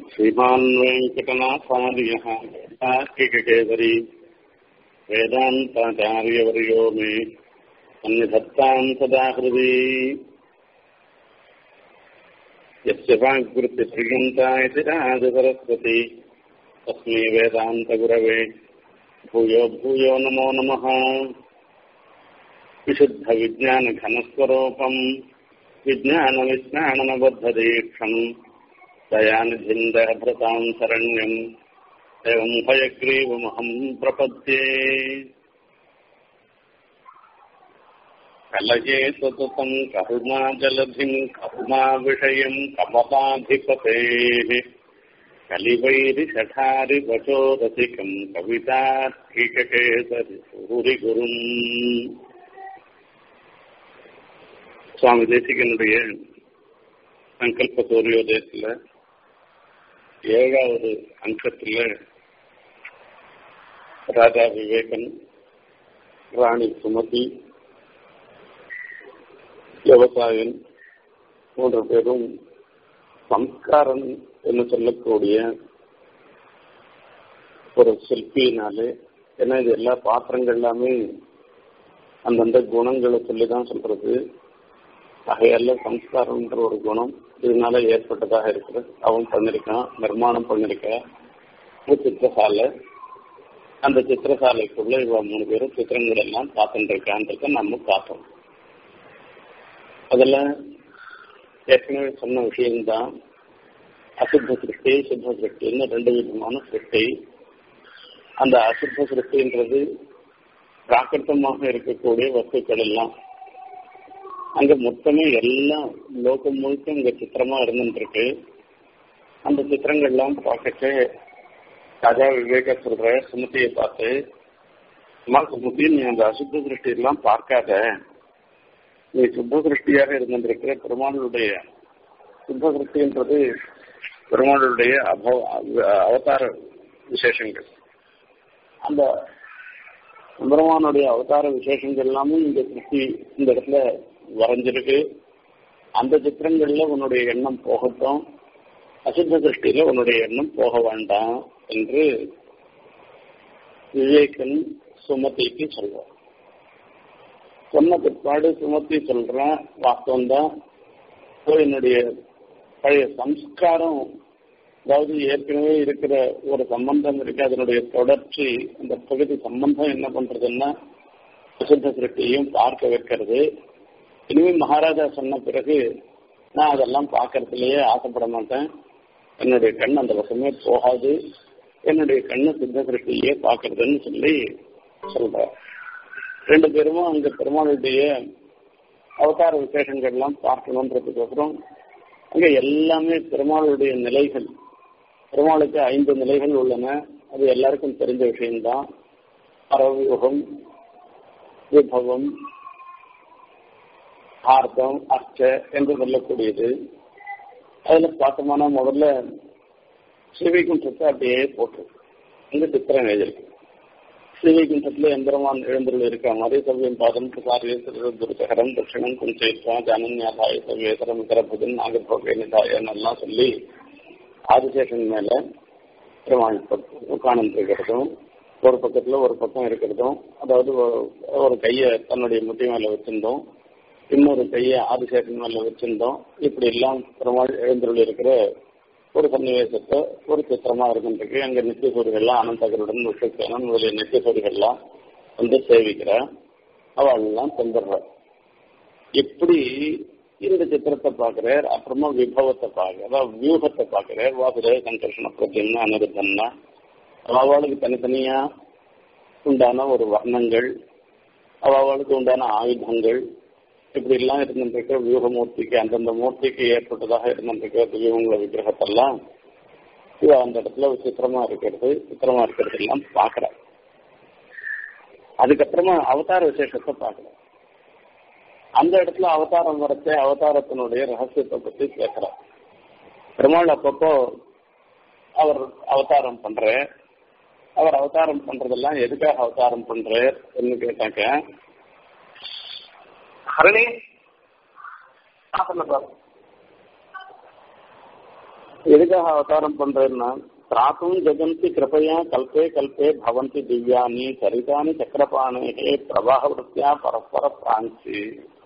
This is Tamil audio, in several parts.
श्रीमान् वेङ्कटनाथार्यः तार्किककेसरी वेदान्ताचार्यवर्यो मे अन्यधत्ताम् सदा हृदि यस्य वाग्वृत्तिप्रियन्ता इति राजसरस्वती तस्मै वेदान्तगुरवे भूयो भूयो नमो नमः विशुद्धविज्ञानघनस्वरूपम् विज्ञानविज्ञाननबद्धदीक्षम् दयानिधिन्दभृताम् शरण्यम् एवम् हयग्रीवमहम् प्रपद्ये कलये सततम् करुणाजलधिम् करुणाविषयम् कमलाधिपतेः कलिवैरिषठारिवचोरसिकम् कवितार्किककेसरि सूरिगुरुम् சுவாமி தேசிகனுடைய சங்கல்ப சூரியோதயத்தில் ஏழாவது அங்கத்தில் ராஜா விவேகன் ராணி சுமதி விவசாயன் மூன்று பேரும் சம்ஸ்காரன் என்று சொல்லக்கூடிய ஒரு சிற்பியினாலே ஏன்னா இது எல்லா பாத்திரங்கள் எல்லாமே அந்தந்த குணங்களை சொல்லி தான் சொல்றது ஆகையால சம்ஸ்காரம்ன்ற ஒரு குணம் இதனால ஏற்பட்டதாக இருக்கிறது அவன் பண்ணிருக்கான் நிர்மாணம் பண்ணிருக்கான் ஒரு சித்திரசாலை அந்த சித்திரசாலைக்குள்ள இவ மூணு பேரும் சித்திரங்கள் எல்லாம் பார்த்துட்டு இருக்கான்றத நம்ம பார்த்தோம் அதுல ஏற்கனவே சொன்ன விஷயம்தான் அசுத்த சிருஷ்டி சுத்த சிருஷ்டின்னு ரெண்டு விதமான சிருஷ்டி அந்த அசுத்த சிருஷ்டின்றது பிராகிருத்தமாக இருக்கக்கூடிய வஸ்துக்கள் எல்லாம் அங்க மொத்தமே எல்லாம் லோகம் முழுக்க இங்க சித்திரமா இருந்துருக்கு அந்த சித்திரங்கள்லாம் பார்க்கச்சு ராஜா விவேக சொல்ற சுமதியை பார்த்து அம்மா சுமதி நீ அந்த அசுத்த திருஷ்டி எல்லாம் பார்க்காத நீ சுத்த திருஷ்டியாக இருந்திருக்கிற பெருமாளுடைய சுத்த திருஷ்டின்றது பெருமாளுடைய அபவ அவதார விசேஷங்கள் அந்த பெருமானுடைய அவதார விசேஷங்கள் எல்லாமே இந்த திருஷ்டி இந்த இடத்துல வரைஞ்சிருக்கு அந்த சித்திரங்கள்ல உன்னுடைய எண்ணம் போகட்டும் அசுத்த திருஷ்டியில உன்னுடைய எண்ணம் போக வேண்டாம் என்று விவேகன் சுமதிக்கு சொல்றான் சொன்ன பிற்பாடு சுமதி சொல்றேன் வாஸ்தவம் தான் என்னுடைய பழைய சம்ஸ்காரம் அதாவது ஏற்கனவே இருக்கிற ஒரு சம்பந்தம் இருக்கு அதனுடைய தொடர்ச்சி அந்த பகுதி சம்பந்தம் என்ன பண்றதுன்னா அசுத்த திருஷ்டியையும் பார்க்க வைக்கிறது இனிமேல் மகாராஜா சொன்ன பிறகு நான் அதெல்லாம் பார்க்கறதுலயே ஆசைப்பட மாட்டேன் என்னுடைய கண் அந்த வசமே போகாது என்னுடைய கண்ணு சித்த திருஷ்டியே பார்க்கறதுன்னு சொல்லி சொல்ற ரெண்டு பேரும் அங்க பெருமாளுடைய அவதார விசேஷங்கள்லாம் பார்க்கணுன்றதுக்கப்புறம் அங்க எல்லாமே பெருமாளுடைய நிலைகள் பெருமாளுக்கு ஐந்து நிலைகள் உள்ளன அது எல்லாருக்கும் தெரிஞ்ச விஷயம்தான் பரவியுகம் விபவம் ஆர்த்தம் அர்ச்ச என்று சொல்லக்கூடியது அதுல பார்த்தோம்னா முதல்ல ஸ்ரீவைகுண்டத்தை அப்படியே போட்டு இந்த சித்திரம் எழுதியிருக்கு ஸ்ரீவைகுண்டத்துல எந்திரமான் எழுந்துள்ள இருக்க மாதிரி சவ்யம் பாதம் பிரசாரிய துருசகரம் தட்சிணம் குஞ்சேத்வா ஜானன்யாதாய சவ்யேசரம் இதரபுதன் நாகர்போகை நிதாயன் எல்லாம் சொல்லி ஆதிசேஷன் மேல பெருமாள் உட்கார்ந்து இருக்கிறதும் ஒரு பக்கத்துல ஒரு பக்கம் இருக்கிறதும் அதாவது ஒரு கையை தன்னுடைய முட்டி மேல வச்சிருந்தோம் இன்னொரு கையை ஆதிசேஷன் மேல வச்சிருந்தோம் இப்படி எல்லாம் பெருமாள் எழுந்துள்ள இருக்கிற ஒரு சன்னிவேசத்தை ஒரு சித்திரமா இருக்கின்றது அங்க நித்தியசூரிகள்லாம் அனந்தகருடன் விஷயத்தேனன் முதலிய நித்தியசூரிகள்லாம் வந்து சேவிக்கிறார் அவள்லாம் தந்துடுற இப்படி இந்த சித்திரத்தை பார்க்கிறார் அப்புறமா விபவத்தை பார்க்க அதாவது வியூகத்தை பார்க்கிறார் வாசுதேவ சங்கர்ஷண பிரத்யம்னா அனிருத்தம்னா அவளுக்கு தனித்தனியா உண்டான ஒரு வர்ணங்கள் அவளுக்கு உண்டான ஆயுதங்கள் இப்படி எல்லாம் இருந்திருக்க வியூகமூர்த்திக்கு அந்தந்த மூர்த்திக்கு ஏற்பட்டதாக இருந்திருக்கிற வியூகங்கள விக்கிரகத்தெல்லாம் இவ அந்த இடத்துல சித்திரமா இருக்கிறது சித்திரமா இருக்கிறது எல்லாம் பாக்குற அதுக்கப்புறமா அவதார விசேஷத்தை பாக்குற அந்த இடத்துல அவதாரம் வரச்சே அவதாரத்தினுடைய ரகசியத்தை பத்தி பேசுற பெருமாள் அப்பப்போ அவர் அவதாரம் பண்ற அவர் அவதாரம் பண்றதெல்லாம் எதுக்காக அவதாரம் பண்றார் கேட்டாக்க ஹரணி பாரு எதுக்காக அவதாரம் பண்றேன்னா திராத்தும் ஜெகந்தி கிருபையா கல்பே கல்பே பவந்தி திவ்யானி சரிதானி சக்கரபாணே பிரவாக விருத்தியா பரஸ்பர பிராஞ்சி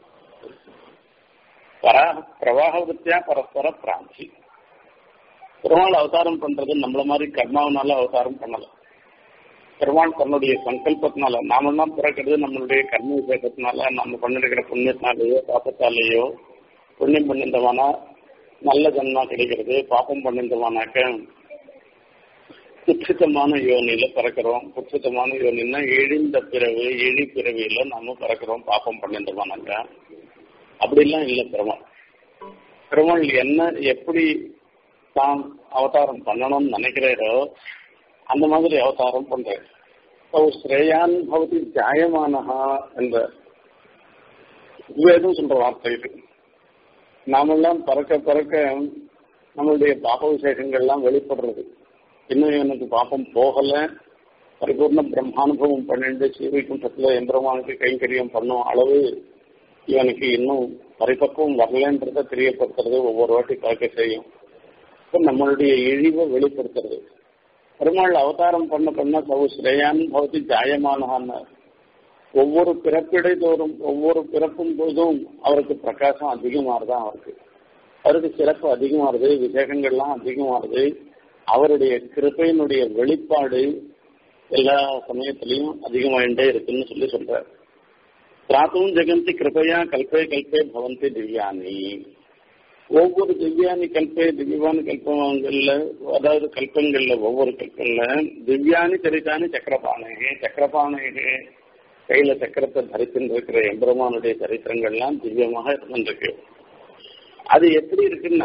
பிரவாக விருத்தியா பரஸ்பர பிராஞ்சி பெருமாள் அவதாரம் பண்றது நம்மள மாதிரி கர்மாவனால அவதாரம் பண்ணல பெருமாள் தன்னுடைய சங்கல்பத்தினால நாம தான் பிறக்கிறது நம்மளுடைய கர்ம விசேஷத்தினால நம்ம பண்ணிருக்கிற புண்ணியத்தினாலேயோ பாப்பத்தாலேயோ புண்ணியம் பண்ணிருந்தவானா நல்ல ஜன்மா கிடைக்கிறது பாப்பம் பண்ணிருந்தவானாக்க குச்சித்தமான யோனியில பிறக்கிறோம் குச்சித்தமான யோனின்னா எழிந்த பிறவு எழி பிறவியில நாம பிறக்கிறோம் பாப்பம் பண்ணிருந்தவானாக்க அப்படிலாம் இல்லை பெருமாள் பெருமாள் என்ன எப்படி தான் அவதாரம் பண்ணணும்னு நினைக்கிறாரோ அந்த மாதிரி அவதாரம் பண்றாரு ஸ்ரேயான் பவதி ஜாயமானஹா என்ற வேதம் சொல்ற வார்த்தை இது நாமெல்லாம் பறக்க பறக்க நம்மளுடைய பாப விசேஷங்கள்லாம் வெளிப்படுறது இன்னும் எனக்கு பாப்பம் போகல பரிபூர்ண பிரம்மானுபவம் பண்ணிட்டு ஸ்ரீவைகுண்டத்துல எந்திரமானுக்கு கைங்கரியம் பண்ணும் அளவு இவனுக்கு இன்னும் பரிபக்குவம் வரலன்றத தெரியப்படுத்துறது ஒவ்வொரு வாட்டி காக்க செய்யும் இப்போ நம்மளுடைய இழிவை வெளிப்படுத்துறது பெருமாள் அவதாரம் பண்ண பண்ண சவு ஸ்ரேயான் பவதி ஜாயமானஹான்னு ஒவ்வொரு பிறப்பிடை தோறும் ஒவ்வொரு பிறப்பும் போதும் அவருக்கு பிரகாசம் அதிகமாறுதான் அவருக்கு அவருக்கு சிறப்பு அதிகமாறுது விசேஷங்கள்லாம் அதிகமாறுது அவருடைய கிருப்பையினுடைய வெளிப்பாடு எல்லா சமயத்திலையும் அதிகமாயிட்டே இருக்குன்னு சொல்லி சொல்றார் பிராத்தும் ஜெகந்தி கிருப்பையா கல்பே கல்பே பவந்தி திவ்யானி ஒவ்வொரு திவ்யானி கல்பே திவ்யானி கல்பங்கள்ல அதாவது கல்பங்கள்ல ஒவ்வொரு கல்பங்கள்ல திவ்யானி சரிதானி சக்கரபானகே சக்கரபானகே கையில சக்கரத்தை தரித்துட்டு இருக்கிற எம்பெருமானுடைய சரித்திரங்கள்லாம் திவ்யமாக இருந்துருக்கு அது எப்படி இருக்குன்னா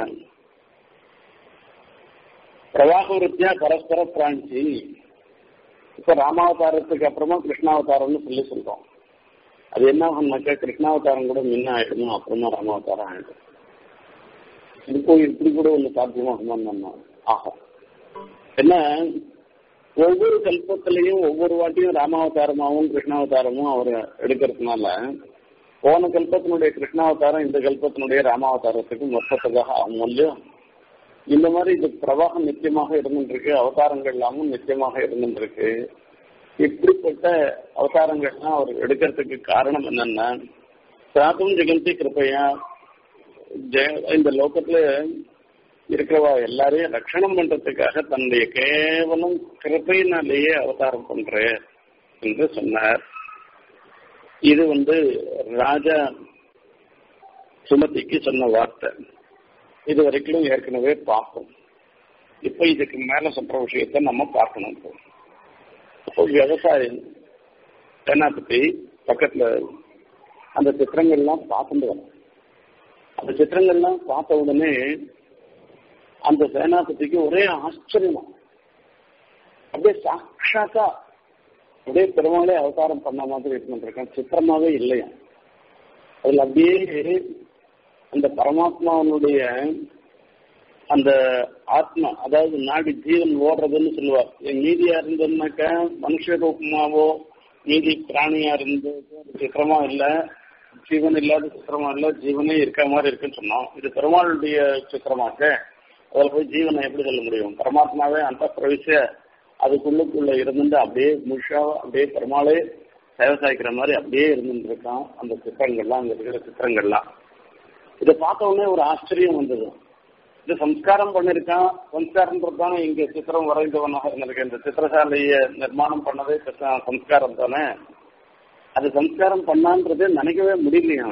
பிரவாக விருத்தியா பரஸ்பர பிராஞ்சி இப்ப ராமாவதாரத்துக்கு அப்புறமா கிருஷ்ணாவதாரம்னு சொல்லி சொல்றோம் அது என்ன ஆகும்னாக்கா கிருஷ்ணாவதாரம் கூட முன்ன ஆயிடணும் அப்புறமா ராமாவதாரம் ஆயிடும் இப்போ இப்படி கூட ஒண்ணு சாத்தியமாகுமா ஆகும் என்ன ஒவ்வொரு கல்பத்திலையும் ஒவ்வொரு வாட்டியும் ராமாவதாரமாகவும் கிருஷ்ணாவதாரமும் அவர் எடுக்கிறதுனால போன கல்பத்தினுடைய கிருஷ்ணாவதாரம் இந்த கல்பத்தினுடைய ராமாவதாரத்துக்கு மொத்தத்துக்காக ஆகும் இல்லையோ இந்த மாதிரி இது பிரவாகம் நிச்சயமாக இருந்துருக்கு அவதாரங்கள் எல்லாமும் நிச்சயமாக இருந்துருக்கு இப்படிப்பட்ட அவதாரங்கள்லாம் அவர் எடுக்கிறதுக்கு காரணம் என்னன்னா சாத்தும் ஜெகந்தி கிருப்பையா இந்த லோகத்துல இருக்கிறவா எல்லாரையும் ரட்சணம் பண்றதுக்காக தன்னுடைய கேவலம் கிருப்பையினாலேயே அவதாரம் பண்ற என்று சொன்னார் இது வந்து ராஜா சுமதிக்கு சொன்ன வார்த்தை இது வரைக்கும் ஏற்கனவே பார்ப்போம் இப்ப இதுக்கு மேல சொல்ற விஷயத்த நம்ம பார்க்கணும் இப்போ இப்போ விவசாயம் சேனாபதி பக்கத்துல அந்த சித்திரங்கள்லாம் பார்த்துட்டு வரோம் அந்த சித்திரங்கள்லாம் பார்த்த உடனே அந்த சேனாபதிக்கு ஒரே ஆச்சரியமா அப்படியே சாட்சாத்தா அப்படியே பெருமாளே அவதாரம் பண்ண மாதிரி இருந்துருக்கேன் சித்திரமாவே இல்லையா அதுல அப்படியே அந்த பரமாத்மாவனுடைய அந்த ஆத்மா அதாவது நாடி ஜீவன் ஓடுறதுன்னு சொல்லுவார் மீதியா இருந்ததுனாக்கா மனுஷ ரூபமாவோ மீதி பிராணியா இருந்து சித்திரமா இல்ல ஜீவன் இல்லாத சித்திரமா இல்ல ஜீவனே இருக்க மாதிரி இருக்குன்னு சொன்னோம் இது பெருமாளுடைய சித்திரமாக்க அதில் போய் ஜீவனை எப்படி சொல்ல முடியும் பரமாத்மாவே அந்த பிரவிச அதுக்குள்ளுக்குள்ள இருந்துட்டு அப்படியே முழுஷா அப்படியே பெருமாளே விவசாயிக்கிற மாதிரி அப்படியே இருந்துட்டு இருக்கான் அந்த சித்திரங்கள்லாம் அங்க இருக்கிற சித்திரங்கள்லாம் இதை பார்த்த உடனே ஒரு ஆச்சரியம் வந்தது இது சம்ஸ்காரம் பண்ணிருக்கான் சம்ஸ்காரம்ன்றது தானே இங்க சித்திரம் வரைந்தவனாக இருந்திருக்கு இந்த சித்திரசாலைய நிர்மாணம் பண்ணதே சம்ஸ்காரம் தானே அது சம்ஸ்காரம் பண்ணான்றது நினைக்கவே முடியலையா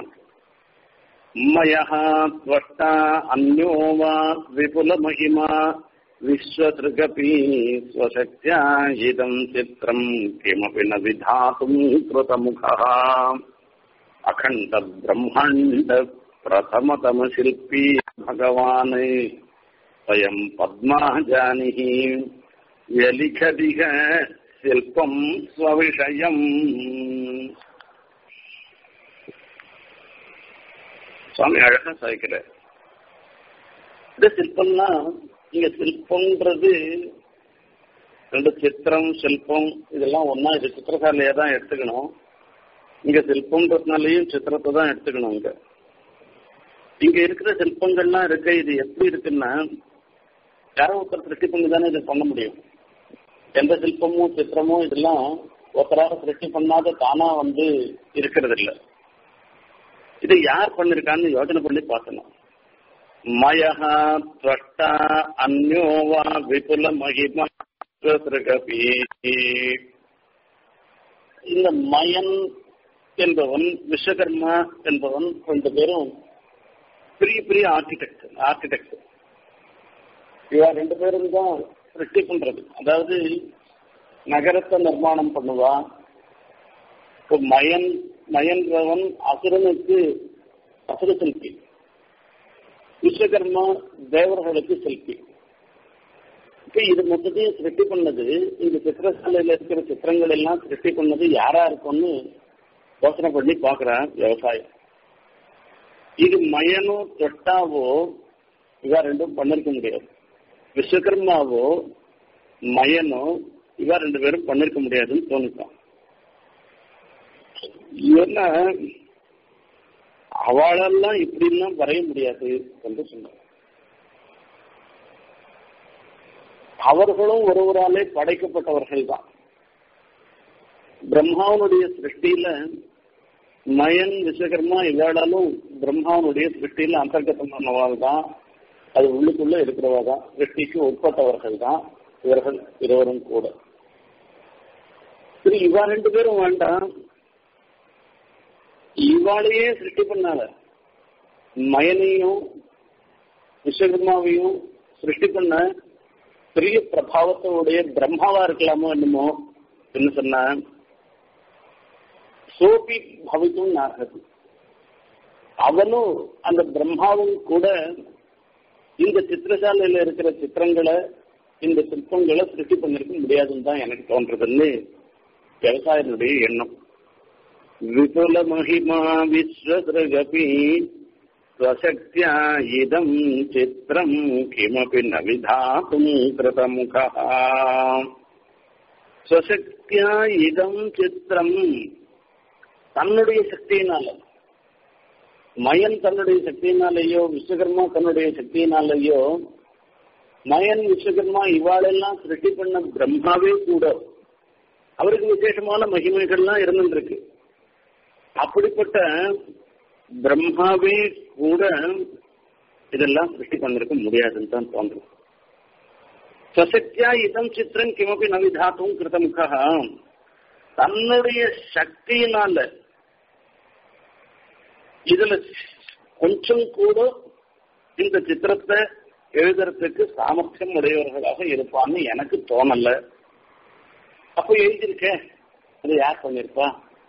மயா त्वष्टा अन्यो वा विपुलमहिमा विश्वतृगपि स्वशक्त्या इदम् चित्रम् किमपि न विधातुम् कृतमुखः अखण्डब्रह्माण्ड प्रथमतमशिल्पी भगवान् स्वयम् पद्मा जानिहि व्यलिखदिह शिल्पम् स्वविषयम् சுவாமி அழகா சாய்க்கிறார் இந்த சிற்பம்னா இங்க சிற்பம்ன்றது ரெண்டு சித்திரம் சிற்பம் இதெல்லாம் ஒன்னா இது சித்திரசாலையா தான் எடுத்துக்கணும் இங்க சிற்பம்ன்றதுனாலையும் சித்திரத்தை தான் எடுத்துக்கணும் இங்க இங்க இருக்கிற சிற்பங்கள்லாம் இருக்க இது எப்படி இருக்குன்னா யாரோ ஒருத்தர் சிருஷ்டி பண்ணி தானே இதை பண்ண முடியும் எந்த சிற்பமும் சித்திரமும் இதெல்லாம் ஒருத்தராக சிருஷ்டி பண்ணாத தானா வந்து இருக்கிறது இல்லை இதை யார் பண்ணிருக்கான்னு யோசனை பண்ணி பார்க்கணும் மயஹ துவஷ்டா அந்யோவா விபுல மகிமா சிருகபி இந்த மயன் என்பவன் விஸ்வகர்மா என்பவன் ரெண்டு பேரும் பெரிய பெரிய ஆர்கிடெக்ட் ஆர்கிடெக்ட் இவா ரெண்டு பேரும் தான் சிருஷ்டி பண்றது அதாவது நகரத்தை நிர்மாணம் பண்ணுவா இப்போ மயன் மயன்றவன் அசுரனுக்கு அசுர சிற்பி விஸ்வகர்மா தேவர்களுக்கு சிற்பி இப்ப இது மொத்தத்தையும் சிருஷ்டி பண்ணது இந்த சித்திரசாலையில இருக்கிற சித்திரங்கள் எல்லாம் சிருஷ்டி பண்ணது யாரா இருக்கும்னு யோசனை பண்ணி பாக்குறான் விவசாயம் இது மயனோ தொட்டாவோ இவா ரெண்டும் பண்ணிருக்க முடியாது விஸ்வகர்மாவோ மயனோ இவா ரெண்டு பேரும் பண்ணிருக்க முடியாதுன்னு தோணிட்டான் ஏன்னா அவளெல்லாம் இப்படிலாம் வரைய முடியாது என்று சொன்னார் அவர்களும் ஒருவராலே படைக்கப்பட்டவர்கள் தான் பிரம்மாவனுடைய சிருஷ்டியில மயன் விஸ்வகர்மா இவாடாலும் பிரம்மாவனுடைய சிருஷ்டியில அந்தர்கத்தமானவாள் தான் அது உள்ளுக்குள்ள இருக்கிறவா தான் சிருஷ்டிக்கு உட்பட்டவர்கள் தான் இவர்கள் இருவரும் கூட சரி இவா ரெண்டு பேரும் வேண்டாம் இவாளையே சிருஷ்டி பண்ணால மயனையும் விஸ்வகர்மாவையும் சிருஷ்டி பண்ண பெரிய பிரபாவத்தோடைய பிரம்மாவா இருக்கலாமோ என்னமோ என்ன சொன்ன சோபி பவித்தும் நாகது அவனும் அந்த பிரம்மாவும் கூட இந்த சித்திரசாலையில இருக்கிற சித்திரங்களை இந்த சிற்பங்களை சிருஷ்டி பண்ணிருக்க முடியாதுன்னு தான் எனக்கு தோன்றதுன்னு விவசாயினுடைய எண்ணம் விபுல மகிமா விஸ்வசிருகபி स्वशक्त्या इदम् चित्रम् किमपि न विधातुम् कृतमुखः स्वशक्त्या இதம் சித்திரம் தன்னுடைய சக்தியினால மயன் தன்னுடைய சக்தியினாலேயோ விஸ்வகர்மா தன்னுடைய சக்தியினாலேயோ மயன் விஸ்வகர்மா இவாளெல்லாம் சிருஷ்டி பண்ண பிரம்மாவே கூட அவருக்கு விசேஷமான மகிமைகள்லாம் இருந்துருக்கு அப்படிப்பட்ட பிரம்மாவே கூட இதெல்லாம் சிருஷ்டி பண்ணிருக்க முடியாதுன்னு தான் தோன்றும் சசக்தியா இதம் சித்திரம் கிமப்பி நவிதாத்தும் கிருதமுகா தன்னுடைய சக்தியினால இதுல கொஞ்சம் கூட இந்த சித்திரத்தை எழுதுறதுக்கு சாமர்த்தியம் உடையவர்களாக இருப்பான்னு எனக்கு தோணல அப்ப எழுதியிருக்கேன் அது யார் பண்ணிருப்பா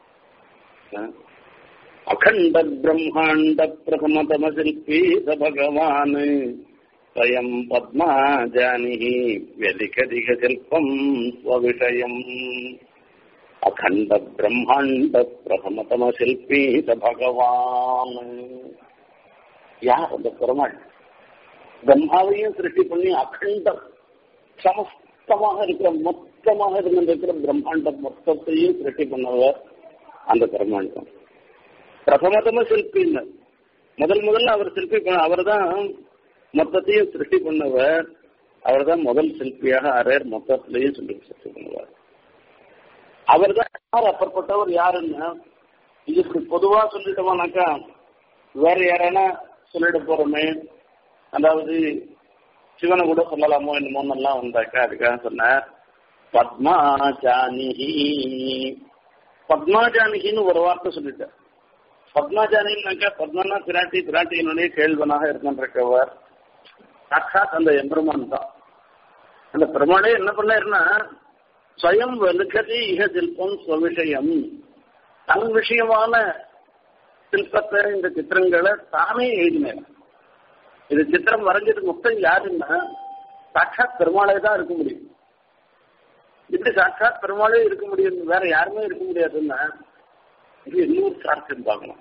அகண்ட பிரம்மாண்ட பிரதமதம சிற்பி ச பகவான் ஸ்வயம் பத்மாஜானி வெதிகதிக சிற்பம் ஸ்வவிஷயம் அகண்ட பிரம்மாண்ட பிரதமதம சிற்பி ச பகவான் யார் அந்த பெருமாள் பிரம்மாவையும் சிருஷ்டி பண்ணி அகண்டம் சமஸ்தமாக இருக்கிற மொத்தமாக இருந்திருக்கிற பிரம்மாண்டம் மொத்தத்தையும் சிருஷ்டி பண்ணவர் அந்த பெருமாண்டம் பிரதமதம சிற்பின்னு முதல் முதல்ல அவர் சிற்பி அவர் தான் மொத்தத்தையும் சிருஷ்டி பண்ணவர் அவர் தான் முதல் சிற்பியாக அரேர் மொத்தத்திலையும் சொல்லி சிருஷ்டி பண்ணுவார் அவர் தான் யார் அப்பற்பட்டவர் யாருன்னா இது இப்படி பொதுவா சொல்லிட்டோமானாக்கா வேற யாரானா சொல்லிட போறோமே அதாவது சிவனை கூட சொல்லலாமோ என்னமோன்னெல்லாம் வந்தாக்கா அதுக்காக சொன்ன பத்மாஜானிஹி பத்மாஜானிகின்னு ஒரு வார்த்தை சொல்லிட்டேன் பத்மாஜானின்னாக்கா பத்மனா பிராட்டி பிராட்டியினுடைய கேள்வனாக இருக்கின்றவர் சாட்சாத் அந்த எம்பெருமான் தான் அந்த பெருமாளே என்ன பண்ணாருன்னா ஸ்வயம் வெலுக்கதி இக சிற்பம் ஸ்வவிஷயம் தன் விஷயமான சிற்பத்தை இந்த சித்திரங்களை தானே எழுதினார் இது சித்திரம் வரைஞ்சது மொத்தம் யாருன்னா சாட்சாத் பெருமாளே தான் இருக்க முடியும் இப்படி சாட்சாத் பெருமாளே இருக்க முடியும் வேற யாருமே இருக்க முடியாதுன்னா இது இன்னொரு சார்த்தம் பார்க்கணும்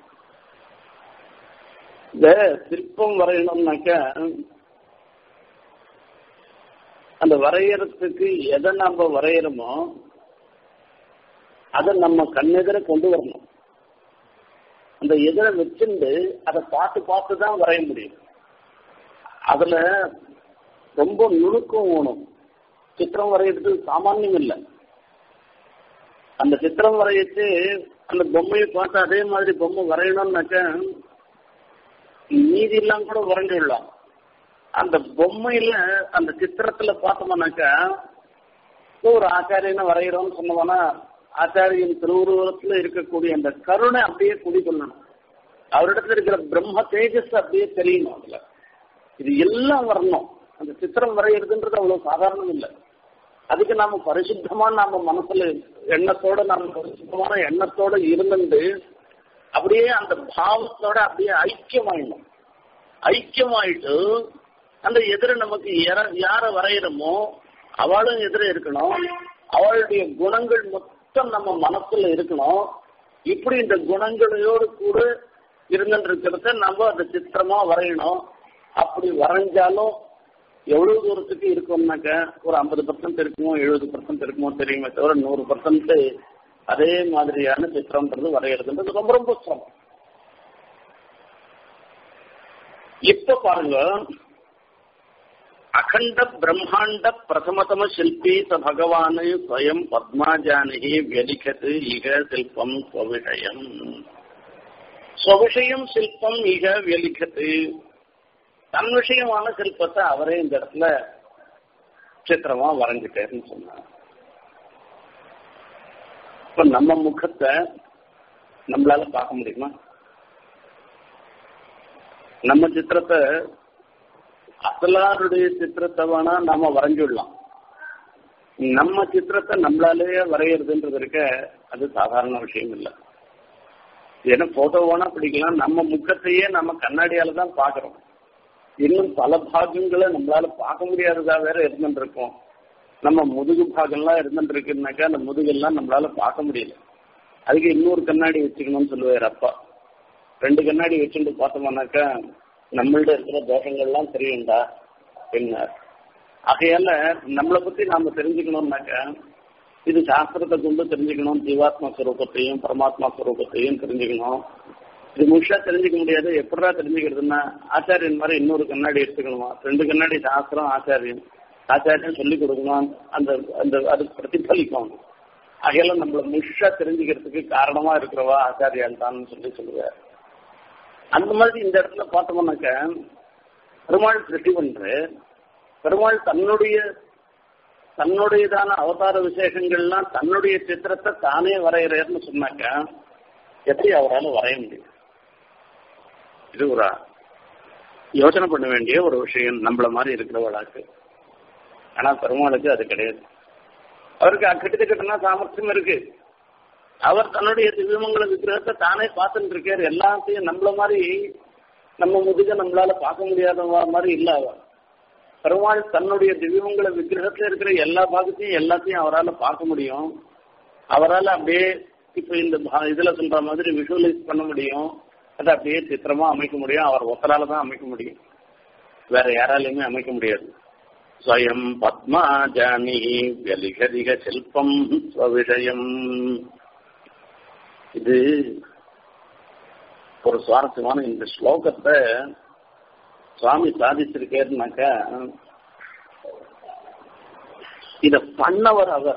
இந்த சிற்பம் வரையணும்னாக்க அந்த வரையறதுக்கு எதை நாம வரையறோமோ அதை நம்ம கண்ணெதிர கொண்டு வரணும் அந்த எதிர வச்சுண்டு அதை பார்த்து பார்த்து தான் வரைய முடியும் அதுல ரொம்ப நுணுக்கம் வேணும் சித்திரம் வரைகிறது சாமானியம் இல்லை அந்த சித்திரம் வரையிட்டு அந்த பொம்மையை பார்த்து அதே மாதிரி பொம்மை வரையணும்னாக்க மீதி எல்லாம் கூட வரைஞ்சிடலாம் அந்த பொம்மையில அந்த சித்திரத்துல பார்த்தோம்னாக்கா ஒரு ஆச்சாரியனை வரைகிறோம்னு சொன்னோம்னா ஆச்சாரியின் திருவுருவத்துல இருக்கக்கூடிய அந்த கருணை அப்படியே குடிக்கொள்ளணும் அவரிடத்துல இருக்கிற பிரம்ம தேஜஸ் அப்படியே தெரியணும் அதுல இது எல்லாம் வரணும் அந்த சித்திரம் வரைகிறதுன்றது அவ்வளவு சாதாரணம் இல்லை அதுக்கு நாம பரிசுத்தமா நாம மனசுல எண்ணத்தோட நாம பரிசுத்தமான எண்ணத்தோட இருந்துட்டு அப்படியே அந்த பாவத்தோட அப்படியே ஐக்கியமாயிடணும் ஐக்கியமாயிட்டு அந்த எதிர நமக்கு யார வரைகிறோமோ அவளும் எதிர இருக்கணும் அவளுடைய குணங்கள் மொத்தம் நம்ம மனசுல இருக்கணும் இப்படி இந்த குணங்களோடு கூட இருந்துட்டு இருக்கிறத நம்ம அந்த சித்திரமா வரையணும் அப்படி வரைஞ்சாலும் எவ்வளவு தூரத்துக்கு இருக்கும்னாக்க ஒரு ஐம்பது பர்சன்ட் இருக்குமோ எழுபது பர்சன்ட் இருக்குமோ தெரியுமே தவிர நூறு பர்சன்ட் அதே மாதிரியான சித்திரம்ன்றது வரைகிறதுன்றது ரொம்ப ரொம்ப சிரமம் இப்ப பாருங்க அகண்ட பிரம்மாண்ட பிரதமதம சில்பி ச பகவான் ஸ்வயம் பத்மாஜானி வியலிகது இக சில்பம் ஸ்வவிஷயம் ஸ்வவிஷயம் சில்பம் இக வியலிகது தன் விஷயமான சிற்பத்தை அவரே இந்த இடத்துல சித்திரமா வரைஞ்சிட்டேன்னு சொன்னார் இப்ப நம்ம முகத்தை நம்மளால பார்க்க முடியுமா நம்ம சித்திரத்தை அசலாருடைய சித்திரத்தை வேணா நாம வரைஞ்சிடலாம் நம்ம சித்திரத்தை நம்மளாலேயே வரைகிறதுன்றது இருக்க அது சாதாரண விஷயம் இல்லை ஏன்னா போட்டோ வேணா பிடிக்கலாம் நம்ம முகத்தையே நம்ம கண்ணாடியால தான் பாக்குறோம் இன்னும் பல பாகங்களை நம்மளால பார்க்க முடியாததா வேற இருந்துட்டு இருக்கோம் நம்ம முதுகு பாகம்லாம் இருந்துட்டு இருக்குனாக்கா அந்த முதுகெல்லாம் நம்மளால பார்க்க முடியல அதுக்கு இன்னொரு கண்ணாடி வச்சுக்கணும்னு சொல்லுவார் அப்பா ரெண்டு கண்ணாடி வச்சுட்டு பார்த்தோம்னாக்கா நம்மள்ட இருக்கிற தோஷங்கள்லாம் தெரியும்டா அப்படின்னார் ஆகையால நம்மளை பத்தி நாம தெரிஞ்சுக்கணும்னாக்கா இது சாஸ்திரத்தை கொண்டு தெரிஞ்சுக்கணும் ஜீவாத்மா ஸ்வரூபத்தையும் பரமாத்மா ஸ்வரூபத்தையும் தெரிஞ்சுக்கணும் இது முழுசா தெரிஞ்சுக்க முடியாது எப்படா தெரிஞ்சுக்கிறதுன்னா ஆச்சாரியன் மாதிரி இன்னொரு கண்ணாடி எடுத்துக்கணுமா ரெண்டு கண்ணாடி சாஸ்திரம் ஆச்சாரியன் ஆச்சாரியன் சொல்லி கொடுக்கணும் அந்த அந்த அது பிரதிபலிக்கும் ஆகையால நம்மள முழுசா தெரிஞ்சுக்கிறதுக்கு காரணமா இருக்கிறவா ஆச்சாரியால் தான் சொல்லி சொல்லுவார் அந்த மாதிரி இந்த இடத்துல பார்த்தோம்னாக்க பெருமாள் சிருஷ்டி பண்ற பெருமாள் தன்னுடைய தன்னுடையதான அவதார விசேஷங்கள்லாம் தன்னுடைய சித்திரத்தை தானே வரைகிறேன்னு சொன்னாக்க எப்படி அவரால் வரைய முடியும் இது ஒரு யோசனை பண்ண வேண்டிய ஒரு விஷயம் நம்மள மாதிரி இருக்கிறவளாக்கு ஆனா பெருமாளுக்கு அது கிடையாது அவருக்கு அக்கட்டு கட்டுனா சாமர்த்தியம் இருக்கு அவர் தன்னுடைய திவ்யமங்கல விக்கிரகத்தை தானே பார்த்துட்டு இருக்காரு எல்லாத்தையும் நம்மள மாதிரி நம்ம முதுக நம்மளால பார்க்க முடியாத மாதிரி இல்ல அவர் பெருமாள் தன்னுடைய திவ்யமங்கல விக்கிரகத்துல இருக்கிற எல்லா பாகத்தையும் எல்லாத்தையும் அவரால் பார்க்க முடியும் அவரால் அப்படியே இப்ப இந்த இதுல சொல்ற மாதிரி விஷுவலைஸ் பண்ண முடியும் அதை அப்படியே சித்திரமா அமைக்க முடியும் அவர் ஒத்தரால தான் அமைக்க முடியும் வேற யாராலையுமே அமைக்க முடியாது ஸ்வயம் பத்மாஜானி வெளிகதிக சில்பம் ஸ்வவிஷயம் இது ஒரு சுவாரஸ்யமான இந்த ஸ்லோகத்தை சுவாமி சாதிச்சிருக்காருனாக்கா இத பண்ணவர் அவர்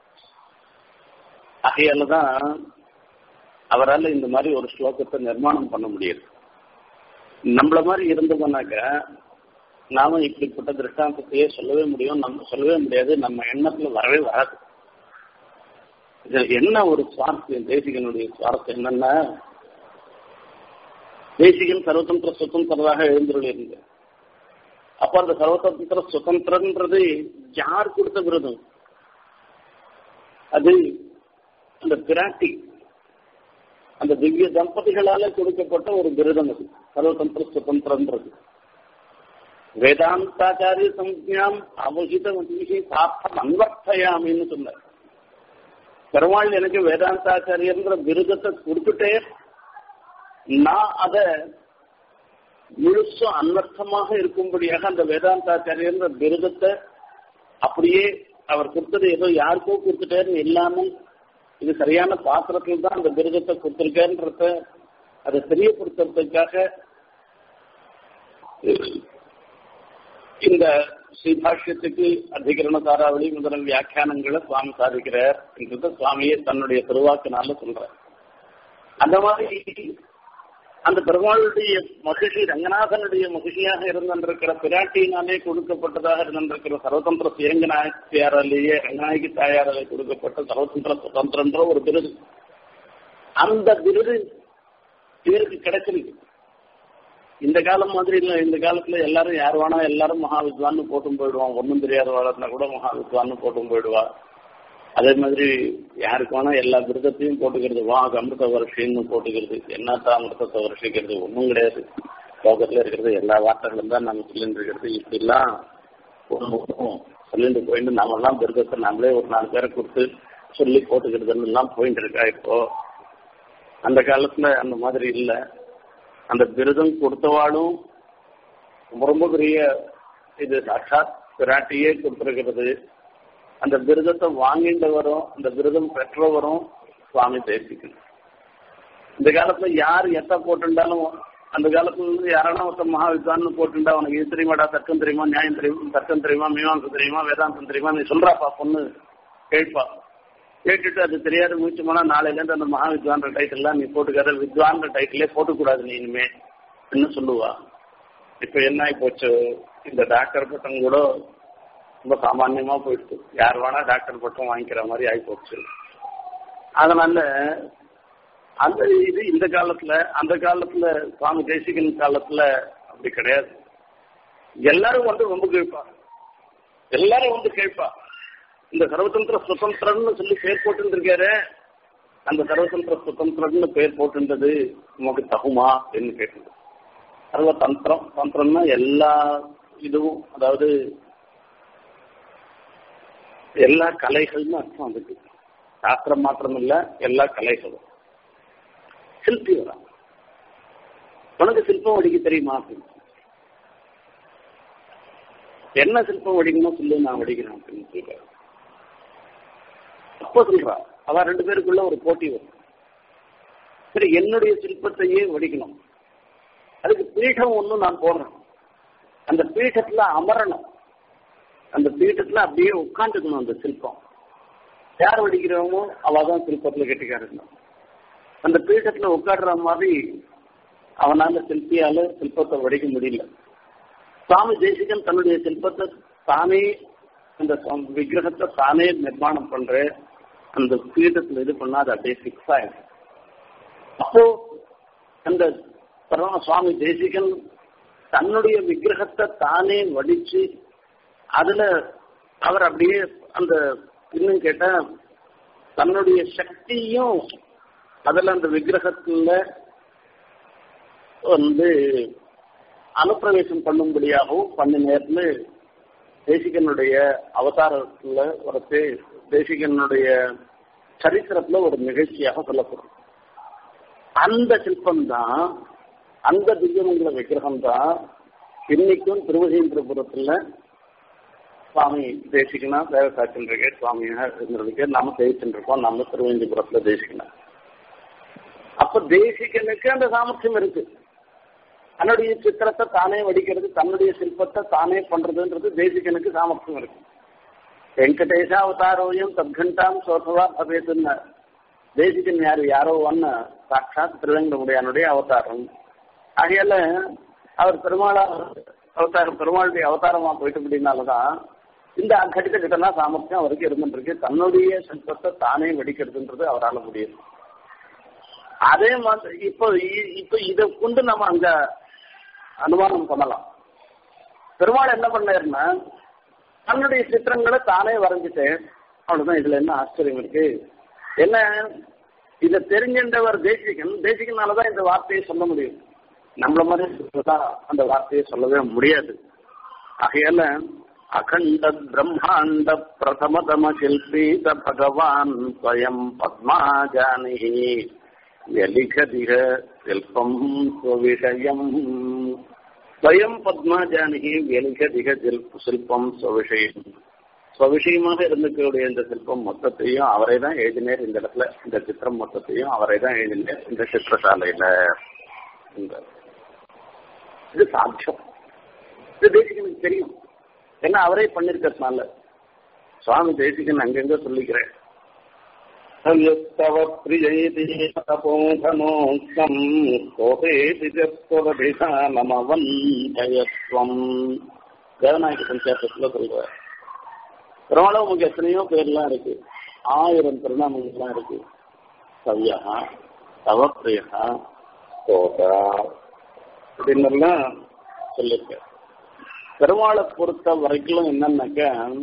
ஆகையால தான் அவரால் இந்த மாதிரி ஒரு ஸ்லோகத்தை நிர்மாணம் பண்ண முடியாது நம்மள மாதிரி இருந்தோம்னாக்க நாம இப்படிப்பட்ட திருஷ்டாந்தத்தையே சொல்லவே முடியும் நம்ம சொல்லவே முடியாது நம்ம எண்ணத்துல வரவே வராது இதுல என்ன ஒரு சுவாரஸ்யம் தேசிகனுடைய சுவாரஸ்யம் என்னன்னா தேசிகன் சர்வதந்திர சுதந்திரதாக எழுந்துள்ள அப்ப அந்த சர்வதந்திர சுதந்திரன்றது யார் கொடுத்த விருதம் அது அந்த பிராட்டி அந்த திவ்ய தம்பதிகளால கொடுக்கப்பட்ட ஒரு விருதம் அது சர்வதந்திர சுதந்திரன்றது வேதாந்தாச்சாரிய சஞ்ஞாம் அவகித சார்த்தம் அன்வர்த்தயாமின்னு சொன்னார் பெருமாள் எனக்கு வேதாந்தாச்சாரியன்ற விருதத்தை கொடுத்துட்டே நான் அத முழுசும் அன்வர்த்தமாக இருக்கும்படியாக அந்த வேதாந்தாச்சாரியன்ற விருதத்தை அப்படியே அவர் கொடுத்தது ஏதோ யாருக்கோ கொடுத்துட்டேன்னு இல்லாமல் இது சரியான பாத்திரத்தில் தான் அந்த விருதத்தை கொடுத்திருக்கேன்றத அதை தெரியப்படுத்துறதுக்காக இந்த ஸ்ரீபாஷ்யத்துக்கு அதிகரண தாராவளி முதல் வியாக்கியானங்களை சுவாமி சாதிக்கிறார் என்றது சுவாமியே தன்னுடைய திருவாக்கினால சொல்றார் அந்த மாதிரி அந்த பெருமாளுடைய மகிழ்ச்சி ரங்கநாதனுடைய மகிழ்ச்சியாக இருந்திருக்கிற பிராட்டியினாலே கொடுக்கப்பட்டதாக இருந்திருக்கிற சர்வதந்திர சுயங்கநாயகியாராலேயே ரங்கநாயகி தாயாராலே கொடுக்கப்பட்ட சர்வதந்திர சுதந்திரன்ற ஒரு விருது அந்த விருது இவருக்கு கிடைச்சிருக்கு இந்த காலம் மாதிரி இல்ல இந்த காலத்துல எல்லாரும் யார் வேணா எல்லாரும் மகாவித்வான்னு போட்டும் போயிடுவான் ஒன்றும் தெரியாத வளர்னா கூட மகாவித்வான்னு போட்டும் போயிடுவா அதே மாதிரி யாருக்கு வேணா எல்லா விரதத்தையும் போட்டுக்கிறது வா அமிர்த வருஷம்னு போட்டுக்கிறது என்னத்தான் அமிர்தத்தை வருஷிக்கிறது ஒன்றும் கிடையாது லோகத்துல இருக்கிறது எல்லா வார்த்தைகளும் தான் நம்ம சொல்லிட்டு இருக்கிறது இப்படிலாம் ஒன்றும் சொல்லிட்டு போயிட்டு நாமெல்லாம் விரதத்தை நம்மளே ஒரு நாலு பேரை கொடுத்து சொல்லி போட்டுக்கிறதுன்னு எல்லாம் போயிட்டு இருக்கா இப்போ அந்த காலத்துல அந்த மாதிரி இல்லை அந்த விருதம் கொடுத்தவாளும் ரொம்ப பெரிய இது சாட்சாத் பிராட்டியே கொடுத்திருக்கிறது அந்த விருதத்தை வாங்கின்றவரும் அந்த விருதம் பெற்றவரும் சுவாமி தேசிக்கணும் இந்த காலத்துல யார் எத்த போட்டுண்டாலும் அந்த காலத்துல இருந்து யாரான ஒருத்தர் மகாவித்வான்னு போட்டுண்டா உனக்கு இது தெரியுமாடா தர்க்கம் தெரியுமா நியாயம் தெரியுமா தர்க்கம் தெரியுமா மீமாசம் தெரியுமா வேதாந்தம் தெரியுமா நீ சொல்றாப்பா பொண்ணு கேட்பா கேட்டுட்டு அது தெரியாத முயற்சி போனா நாளையில இருந்து அந்த மகாவித்வான்ற டைட்டில்லாம் நீ போட்டுக்காத வித்வான்ற டைட்டிலே போட்டுக்கூடாது நீ இனிமே என்ன சொல்லுவா இப்ப என்ன ஆகி போச்சு இந்த டாக்டர் பட்டம் கூட ரொம்ப சாமான்யமா போயிடுச்சு யார் வேணா டாக்டர் பட்டம் வாங்கிக்கிற மாதிரி ஆகி போச்சு அதனால அந்த இது இந்த காலத்துல அந்த காலத்துல சுவாமி தேசிகன் காலத்துல அப்படி கிடையாது எல்லாரும் வந்து ரொம்ப கேட்பா எல்லாரும் வந்து கேட்பா இந்த சர்வதந்திர சுதந்திரம்னு சொல்லி பேர் போட்டுருக்காரு அந்த சர்வதந்திர சுதந்திரம்னு பேர் போட்டுன்றது நமக்கு தகுமா என்று கேட்டது சர்வ தந்திரம் தந்திரம்னா எல்லா இதுவும் அதாவது எல்லா கலைகள்னு அர்த்தம் அதுக்கு சாஸ்திரம் மாத்திரம் இல்ல எல்லா கலைகளும் சிற்பி வரா உனக்கு சிற்பம் வடிக்க தெரியுமா அப்படின்னு என்ன சிற்பம் வடிக்கணும் சொல்லு நான் வடிக்கிறேன் அப்படின்னு சொல்றாரு அப்ப சொல்றா அவ ரெண்டு பேருக்குள்ள ஒரு போட்டி வரும் சரி என்னுடைய சிற்பத்தையே வடிக்கணும் அதுக்கு பீடம் ஒண்ணு நான் போடுறேன் அந்த பீഠத்துல அமரணும் அந்த பீഠத்துல அப்படியே உட்காந்துக்கணும் அந்த சிற்பம் யார் வடிக்கிறவமோ அவதான் சிற்பத்துல கெட்டிக்காரணும் அந்த பீഠத்துல உட்காடுற மாதிரி அவனால சிற்பியால சிற்பத்தை வடிக்க முடியல சுவாமி தேசிகன் தன்னுடைய சிற்பத்தை தானே அந்த விக்கிரகத்தை தானே நிர்மாணம் பண்ற அந்த பீഠத்துல இது பண்ணா அது அப்படியே பிக்ஸ் ஆயிடும் அப்போ அந்த பரம சுவாமி தேசிகன் தன்னுடைய விக்கிரகத்தை தானே வடிச்சு அதுல அவர் அப்படியே அந்த இன்னும் கேட்டா தன்னுடைய சக்தியும் அதுல அந்த விக்கிரகத்துல வந்து அனுப்பிரவேசம் பண்ணும்படியாகவும் பண்ணினேர்னு தேசிகனுடைய அவதாரத்துல ஒரு தேசிகனுடைய சரித்திரத்துல ஒரு நிகழ்ச்சியாக சொல்லப்படும் அந்த சிற்பம் தான் அந்த திவ்யமங்கல விக்கிரகம் தான் இன்னைக்கும் திருவகேந்திரபுரத்துல சுவாமி தேசிகனா வேற சாட்சின்றிருக்கே சுவாமியாக இருந்திருக்கு நாம தேய்ச்சிருக்கோம் நம்ம திருவேந்திபுரத்துல தேசிகனா அப்ப தேசிகனுக்கு அந்த சாமர்த்தியம் இருக்கு தன்னுடைய சித்திரத்தை தானே வடிக்கிறது தன்னுடைய சிற்பத்தை தானே பண்றதுன்றது தேசிகனுக்கு சாமர்த்தியம் இருக்கு வெங்கடேஷ அவதாரோயம் தத்கண்டாம் சோசவா பவேதுன்னு தேசிகன் யாரு யாரோ ஒன்னு சாட்சாத் திருவேங்கடமுடையானுடைய அவதாரம் ஆகையால அவர் பெருமாளா அவதாரம் பெருமாளுடைய அவதாரமா போயிட்டு அப்படின்னாலதான் இந்த கடித கிட்டனா சாமர்த்தியம் அவருக்கு இருந்துருக்கு தன்னுடைய சிற்பத்தை தானே வெடிக்கிறதுன்றது அவரால் முடியும் அதே மாதிரி இப்போ இப்போ இதை கொண்டு நம்ம அங்க அனுமானம் பண்ணலாம் பெருமாள் என்ன பண்ணாருன்னா தன்னுடைய சித்திரங்களை தானே வரைஞ்சிட்டு அவ்வளவுதான் இதுல என்ன ஆச்சரியம் இருக்கு என்ன இதை தெரிஞ்சின்றவர் தேசிகன் தேசிகனாலதான் இந்த வார்த்தையை சொல்ல முடியும் நம்மள மாதிரி அந்த வார்த்தையை சொல்லவே முடியாது ஆகையால அகண்ட பிரம்மாண்ட பிரதமதம சில்பீத பகவான் ஸ்வயம் பத்மாஜானி व्यलिखदिह शिल्पम् स्वविषयम् ஸ்வயம் பத்மாஜானகி व्यलिखदिह சில்பம் ஸ்வவிஷயம் ஸ்வவிஷயமாக இருந்துக்கூடிய இந்த சிற்பம் மொத்தத்தையும் அவரை தான் எழுதினார் இந்த இடத்துல இந்த சித்திரம் மொத்தத்தையும் அவரை தான் எழுதினார் இந்த சித்திரசாலையில இது சாத்தியம் இது தேசிகனுக்கு தெரியும் ஏன்னா அவரே பண்ணிருக்கிறதுனால சுவாமி தேசிகன் அங்கங்க சொல்லிக்கிறேன் தவ பிரியைதி தபோதனோக்தம் கோபேதி நமவந்தயத்வம் தேவநாயக பஞ்சாயத்துல சொல்றார் பெருமாளும் உங்களுக்கு எத்தனையோ பேர்லாம் இருக்கு ஆயிரம் திருநாமங்கள்லாம் இருக்கு சவ்யா தவப்பிரியா கோதா அப்படின்னெல்லாம் சொல்லியிருக்க பெருமாளை பொறுத்த வரைக்கும் என்னன்னாக்க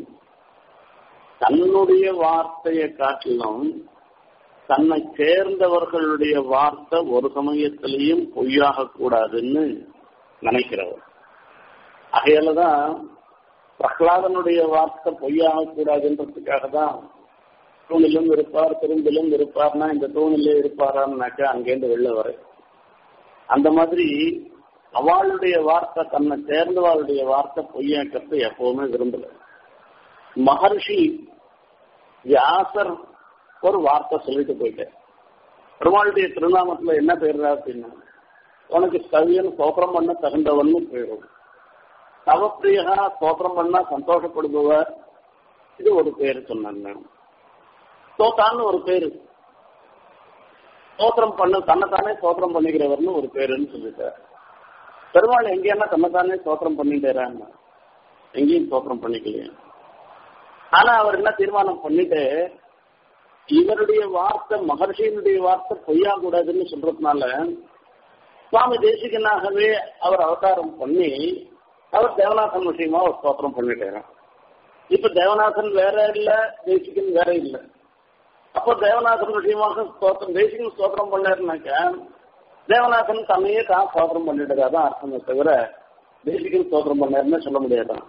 தன்னுடைய வார்த்தையை காட்டிலும் தன்னை சேர்ந்தவர்களுடைய வார்த்தை ஒரு சமயத்திலையும் பொய்யாக கூடாதுன்னு நினைக்கிறவர் அகையிலதான் பிரகலாதனுடைய வார்த்தை பொய்யாக கூடாதுன்றதுக்காக தான் தூணிலும் இருப்பார் திரும்பிலும் இருப்பார்னா இந்த தூணிலே இருப்பாரான்னாக்கா அங்கேருந்து வெளில வர அந்த மாதிரி அவளுடைய வார்த்தை தன்னை சேர்ந்தவாளுடைய வார்த்தை பொய்யாக்கிறது எப்பவுமே விரும்பல மகர்ஷி வியாசர் ஒரு வார்த்தை சொல்லிட்டு போயிட்டேன் பெருமாளுடைய திருநாமத்துல என்ன பேருடா அப்படின்னா உனக்கு கவியன் சோத்திரம் பண்ண தகுந்தவன்னு பேரும் தவப்பிரியா சோத்திரம் பண்ணா சந்தோஷப்படுபவர் இது ஒரு பேர் சொன்னாங்க சோத்தான்னு ஒரு பேரு சோத்திரம் பண்ண தன்னைத்தானே சோத்திரம் பண்ணிக்கிறவர்னு ஒரு பேருன்னு சொல்லிட்டார் பெருமாள் எங்கேயா தன்னைத்தானே சோத்திரம் பண்ணிட்டேறாங்க எங்கேயும் சோத்திரம் பண்ணிக்கலையா ஆனா அவர் என்ன தீர்மானம் பண்ணிட்டு இவருடைய வார்த்தை மகர்ஷியினுடைய வார்த்தை பொய்யா கூடாதுன்னு சொல்றதுனால சுவாமி தேசிகனாகவே அவர் அவதாரம் பண்ணி அவர் தேவநாதன் விஷயமா ஒரு ஸ்தோத்திரம் பண்ணிட்டாரு இப்ப தேவநாதன் வேற இல்ல தேசிகன் வேற இல்ல அப்போ தேவநாதன் விஷயமாக ஸ்தோத்திரம் தேசிகன் ஸ்தோத்திரம் பண்ணாருனாக்க தேவநாதன் தன்னையே தான் ஸ்தோத்திரம் பண்ணிட்டு அதான் அர்த்தமே தவிர தேசிகன் ஸ்தோத்திரம் பண்ணாருன்னு சொல்ல முடியாதான்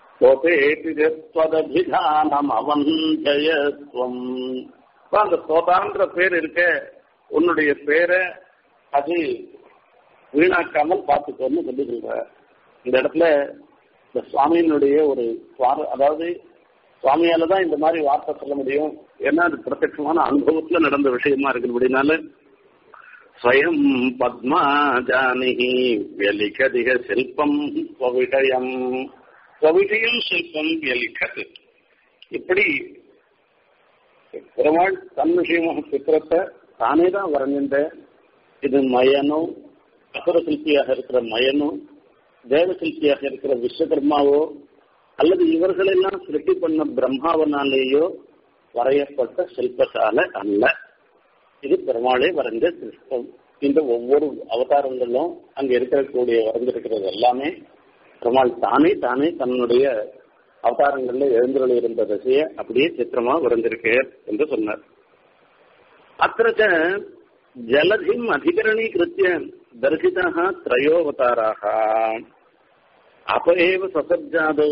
ஸ்தோதேபிதானம் அவந்தயத்வம் அந்த ஸ்தோதான்ற பேர் இருக்க உன்னுடைய பேரை அது வீணாக்காமல் பார்த்துக்கோன்னு சொல்லி சொல்ற இந்த இடத்துல இந்த சுவாமியினுடைய ஒரு அதாவது சுவாமியால தான் இந்த மாதிரி வார்த்தை சொல்ல முடியும் ஏன்னா அது பிரத்யட்சமான அனுபவத்துல நடந்த விஷயமா இருக்கிறபடினால ஸ்வயம் பத்மா ஜானிஹி வெலிகதிக சில்பம் ஸ்வவிடயம் ஸ்வவிடயம் சில்பம் வெலிகது இப்படி பெருமாள் தன் விஷயமாக சித்திரத்தை தானே தான் வரைஞ்சின்ற இது மயனும் அசுர சிற்பியாக இருக்கிற மயனும் தேவ சிற்பியாக இருக்கிற விஸ்வகர்மாவோ அல்லது இவர்களெல்லாம் சிருஷ்டி பண்ண பிரம்மாவனாலேயோ வரையப்பட்ட சிற்பசாலை அல்ல இது பெருமாளே வரைஞ்ச சிற்பம் இந்த ஒவ்வொரு அவதாரங்களும் அங்க இருக்கக்கூடிய வரைஞ்சிருக்கிறது எல்லாமே பெருமாள் தானே தானே தன்னுடைய அவதாரங்கள்ல எழுந்துள்ள இருந்த திசைய அப்படியே சித்திரமா வரைஞ்சிருக்கு என்று சொன்னார் அத்த ஜலதிம் அதிகரணீகிருத்திய தரிசிதாக திரையோவதாராக அப்ப ஏவ சசர்ஜாதௌ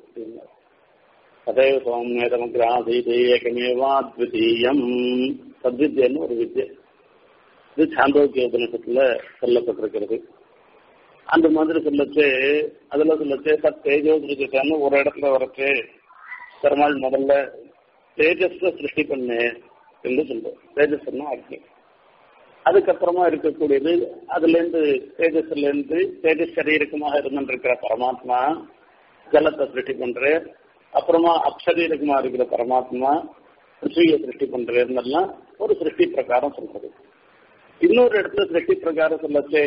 ததேவ சௌமியதமகிராதீதே ஏகமேவாத்விதீயம் சத்வித்யன்னு ஒரு வித்யை இது சாந்தோக்கிய உபநிஷத்துல சொல்லப்பட்டிருக்கிறது அந்த மாதிரி சொல்லச்சு அதுல சொல்லச்சு சத் தேஜோ திருச்சிட்டான்னு ஒரு இடத்துல வரச்சு பெருமாள் முதல்ல தேஜஸ சிருஷ்டி பண்ணு என்று சொல்றோம் தேஜஸ்னா அக்னி அதுக்கப்புறமா இருக்கக்கூடியது அதுல இருந்து தேஜஸ்ல இருந்து தேஜஸ் சரீரகமாக இருந்துருக்கிற பரமாத்மா ஜலத்தை சிருஷ்டி பண்ற அப்புறமா அப்சரீரகமா இருக்கிற பரமாத்மா பிருத்திவியை சிருஷ்டி பண்றதுன்னெல்லாம் ஒரு சிருஷ்டி பிரகாரம் சொல்றது இன்னொரு இடத்துல சிருஷ்டி பிரகாரம் சொல்லச்சே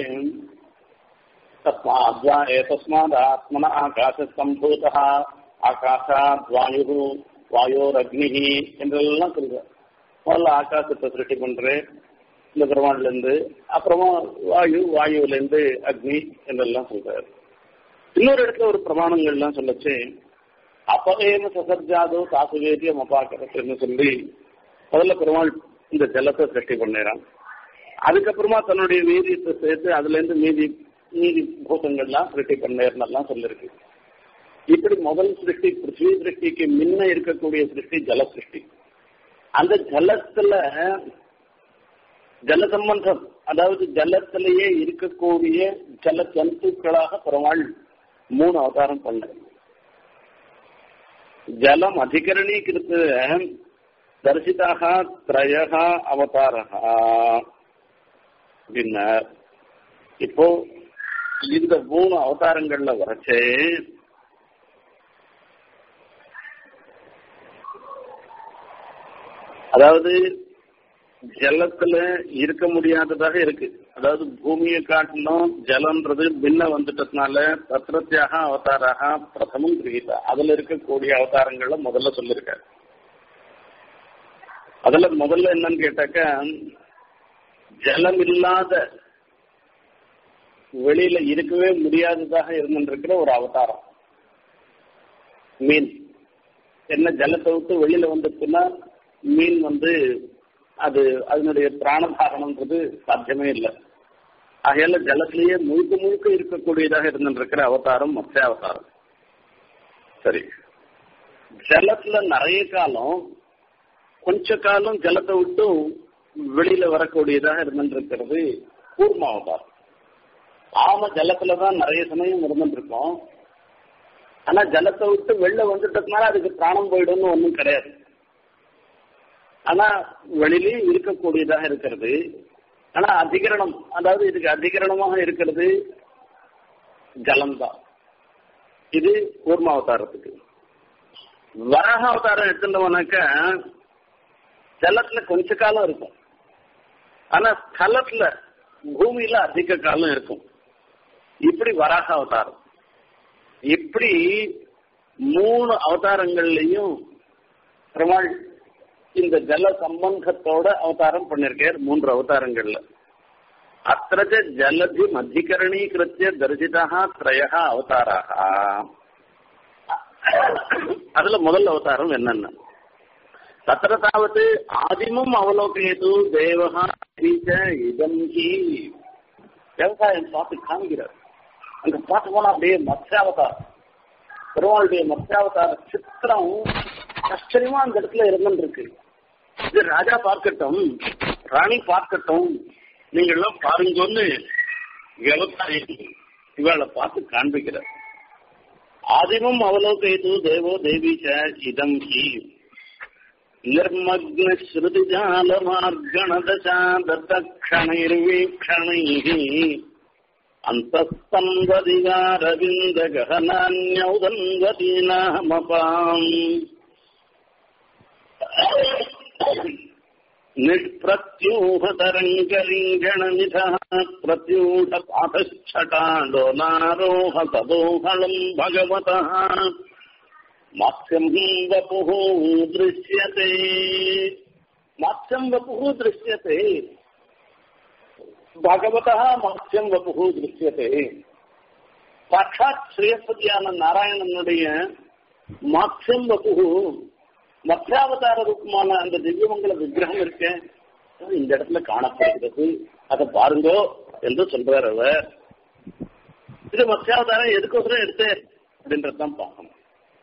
தஸ்மாத் ஆத்மன ஆகாச சம்பூதா ஆகாஷாத் வாயு வாயோரக்னி என்றெல்லாம் சொல்ற முதல்ல ஆகாசத்தை சிருஷ்டி பண்றேன் இந்த பிரமாண்ல இருந்து அப்புறமா வாயு வாயுல இருந்து அக்னி என்றெல்லாம் சொல்றாரு இன்னொரு இடத்துல ஒரு பிரமாணங்கள்லாம் சொல்லச்சு அப்பவேம சசர்ஜாதோ காசுவேதியம் அப்பாக்கிறதுன்னு சொல்லி முதல்ல பெருமாள் இந்த ஜலத்தை சிருஷ்டி பண்ணிறான் அதுக்கப்புறமா தன்னுடைய வீரியத்தை சேர்த்து அதுல இருந்து மீதி மீதி பூதங்கள்லாம் சிருஷ்டி பண்ணேர்னெல்லாம் சொல்லிருக்கு இப்படி முதல் சிருஷ்டி பிருத்திவி சிருஷ்டிக்கு முன்ன இருக்கக்கூடிய சிருஷ்டி ஜல சிருஷ்டி அந்த ஜலத்துல ஜல சம்பந்தம் அதாவது ஜலத்திலேயே இருக்கக்கூடிய ஜல ஜந்துக்களாக பெருமாள் மூணு அவதாரம் பண்ண ஜலம் அதிகரணீகிருத்த தரிசிதாக திரயக அவதாரா அப்படின்னார் இப்போ இந்த மூணு அவதாரங்கள்ல வரைச்சே அதாவது ஜலத்துல இருக்க முடியாததாக இருக்கு அதாவது பூமியை காட்டிலும் ஜலம்ன்றது பின்ன வந்துட்டதுனால தத்ரத்தியாக அவதாராக பிரதமும் கிரகிதா அதுல இருக்கக்கூடிய அவதாரங்கள்ல முதல்ல சொல்லியிருக்காரு அதுல முதல்ல என்னன்னு கேட்டாக்கா ஜலம் இல்லாத வெளியில இருக்கவே முடியாததாக இருந்துருக்கிற ஒரு அவதாரம் மீன் என்ன ஜலத்தை விட்டு வெளியில வந்துச்சுன்னா மீன் வந்து அது அதனுடைய பிராணதாரணம்ன்றது சாத்தியமே இல்லை ஆகையால ஜலத்திலேயே முழுக்க முழுக்க இருக்கக்கூடியதாக இருந்துருக்கிற அவதாரம் மத்திய அவதாரம் சரி ஜலத்துல நிறைய காலம் கொஞ்ச காலம் ஜலத்தை விட்டு வெளியில வரக்கூடியதாக இருந்துருக்கிறது கூர்ம அவதாரம் ஆம ஜலத்துலதான் நிறைய சமயம் இருந்துருக்கோம் ஆனா ஜலத்தை விட்டு வெளில வந்துட்டதுனால அதுக்கு பிராணம் போயிடும்னு ஒன்றும் கிடையாது ஆனா வெளியிலே இருக்கக்கூடியதாக இருக்கிறது ஆனா அதிகரணம் அதாவது இதுக்கு அதிகரணமாக இருக்கிறது ஜலம்தான் இது கூர்ம அவதாரத்துக்கு வராக அவதாரம் எடுத்துட்டோம்னாக்க ஜலத்துல கொஞ்ச காலம் இருக்கும் ஆனா ஸ்தலத்துல பூமியில அதிக காலம் இருக்கும் இப்படி வராக அவதாரம் இப்படி மூணு அவதாரங்கள்லயும் பெருமாள் இந்த ஜல சம்பந்தத்தோட அவதாரம் பண்ணிருக்கார் மூன்று அவதாரங்கள்ல அத்திரஜ ஜலதி மத்திகரணீகிருத்திய தரிசிதா திரய அவதாராக அதுல முதல் அவதாரம் என்னென்ன தத்திர தாவது ஆதிமம் அவலோகேது தேவகா இதம் ஹி விவசாயம் பார்த்து காமிக்கிறார் அங்க பார்த்து போனா அப்படியே மத்ஸ்யாவதாரம் பெருமாளுடைய மத்ஸ்யாவதார சித்திரம் ஆச்சரியமா அந்த இடத்துல இருந்துருக்கு இது ராஜா பார்க்கட்டும் ராணி பார்க்கட்டும் நீங்க எல்லாம் பாருங்கன்னு விவசாயி இவளை பார்த்து காண்பிக்கிறார் ஆதிமம் அவலோகைது தேவோ தேவீச்ச இதம் ஹி निर्मग्न श्रुतिजालमार्गणदशादक्षणैर्वीक्षणैः अन्तःस्तम्बदिगारविन्दगहनान्यौदन्वतीनामपाम् निष्प्रत्यूहतरङ्गलिङ्गणनिधः प्रत्यूढपाठश्चटाडोलारोह तदोहलम् भगवतः मात्स्यं वपुः दृश्यते मात्स्यं वपुः दृश्यते भगवतः मात्स्यं वपुः दृश्यते சாட்சாத் ஸ்ரீயஸ்பதியான நாராயணனுடைய மாத்யம் வபு மத்யாவதார ரூபமான அந்த திவ்யமங்கல விக்கிரகம் இருக்க இந்த இடத்துல காணப்படுகிறது அதை பாருங்கோ என்று சொல்றார் அவர் இது மத்யாவதாரம் எதுக்கோசரம் எடுத்தேன் அப்படின்றதான் பார்க்கணும்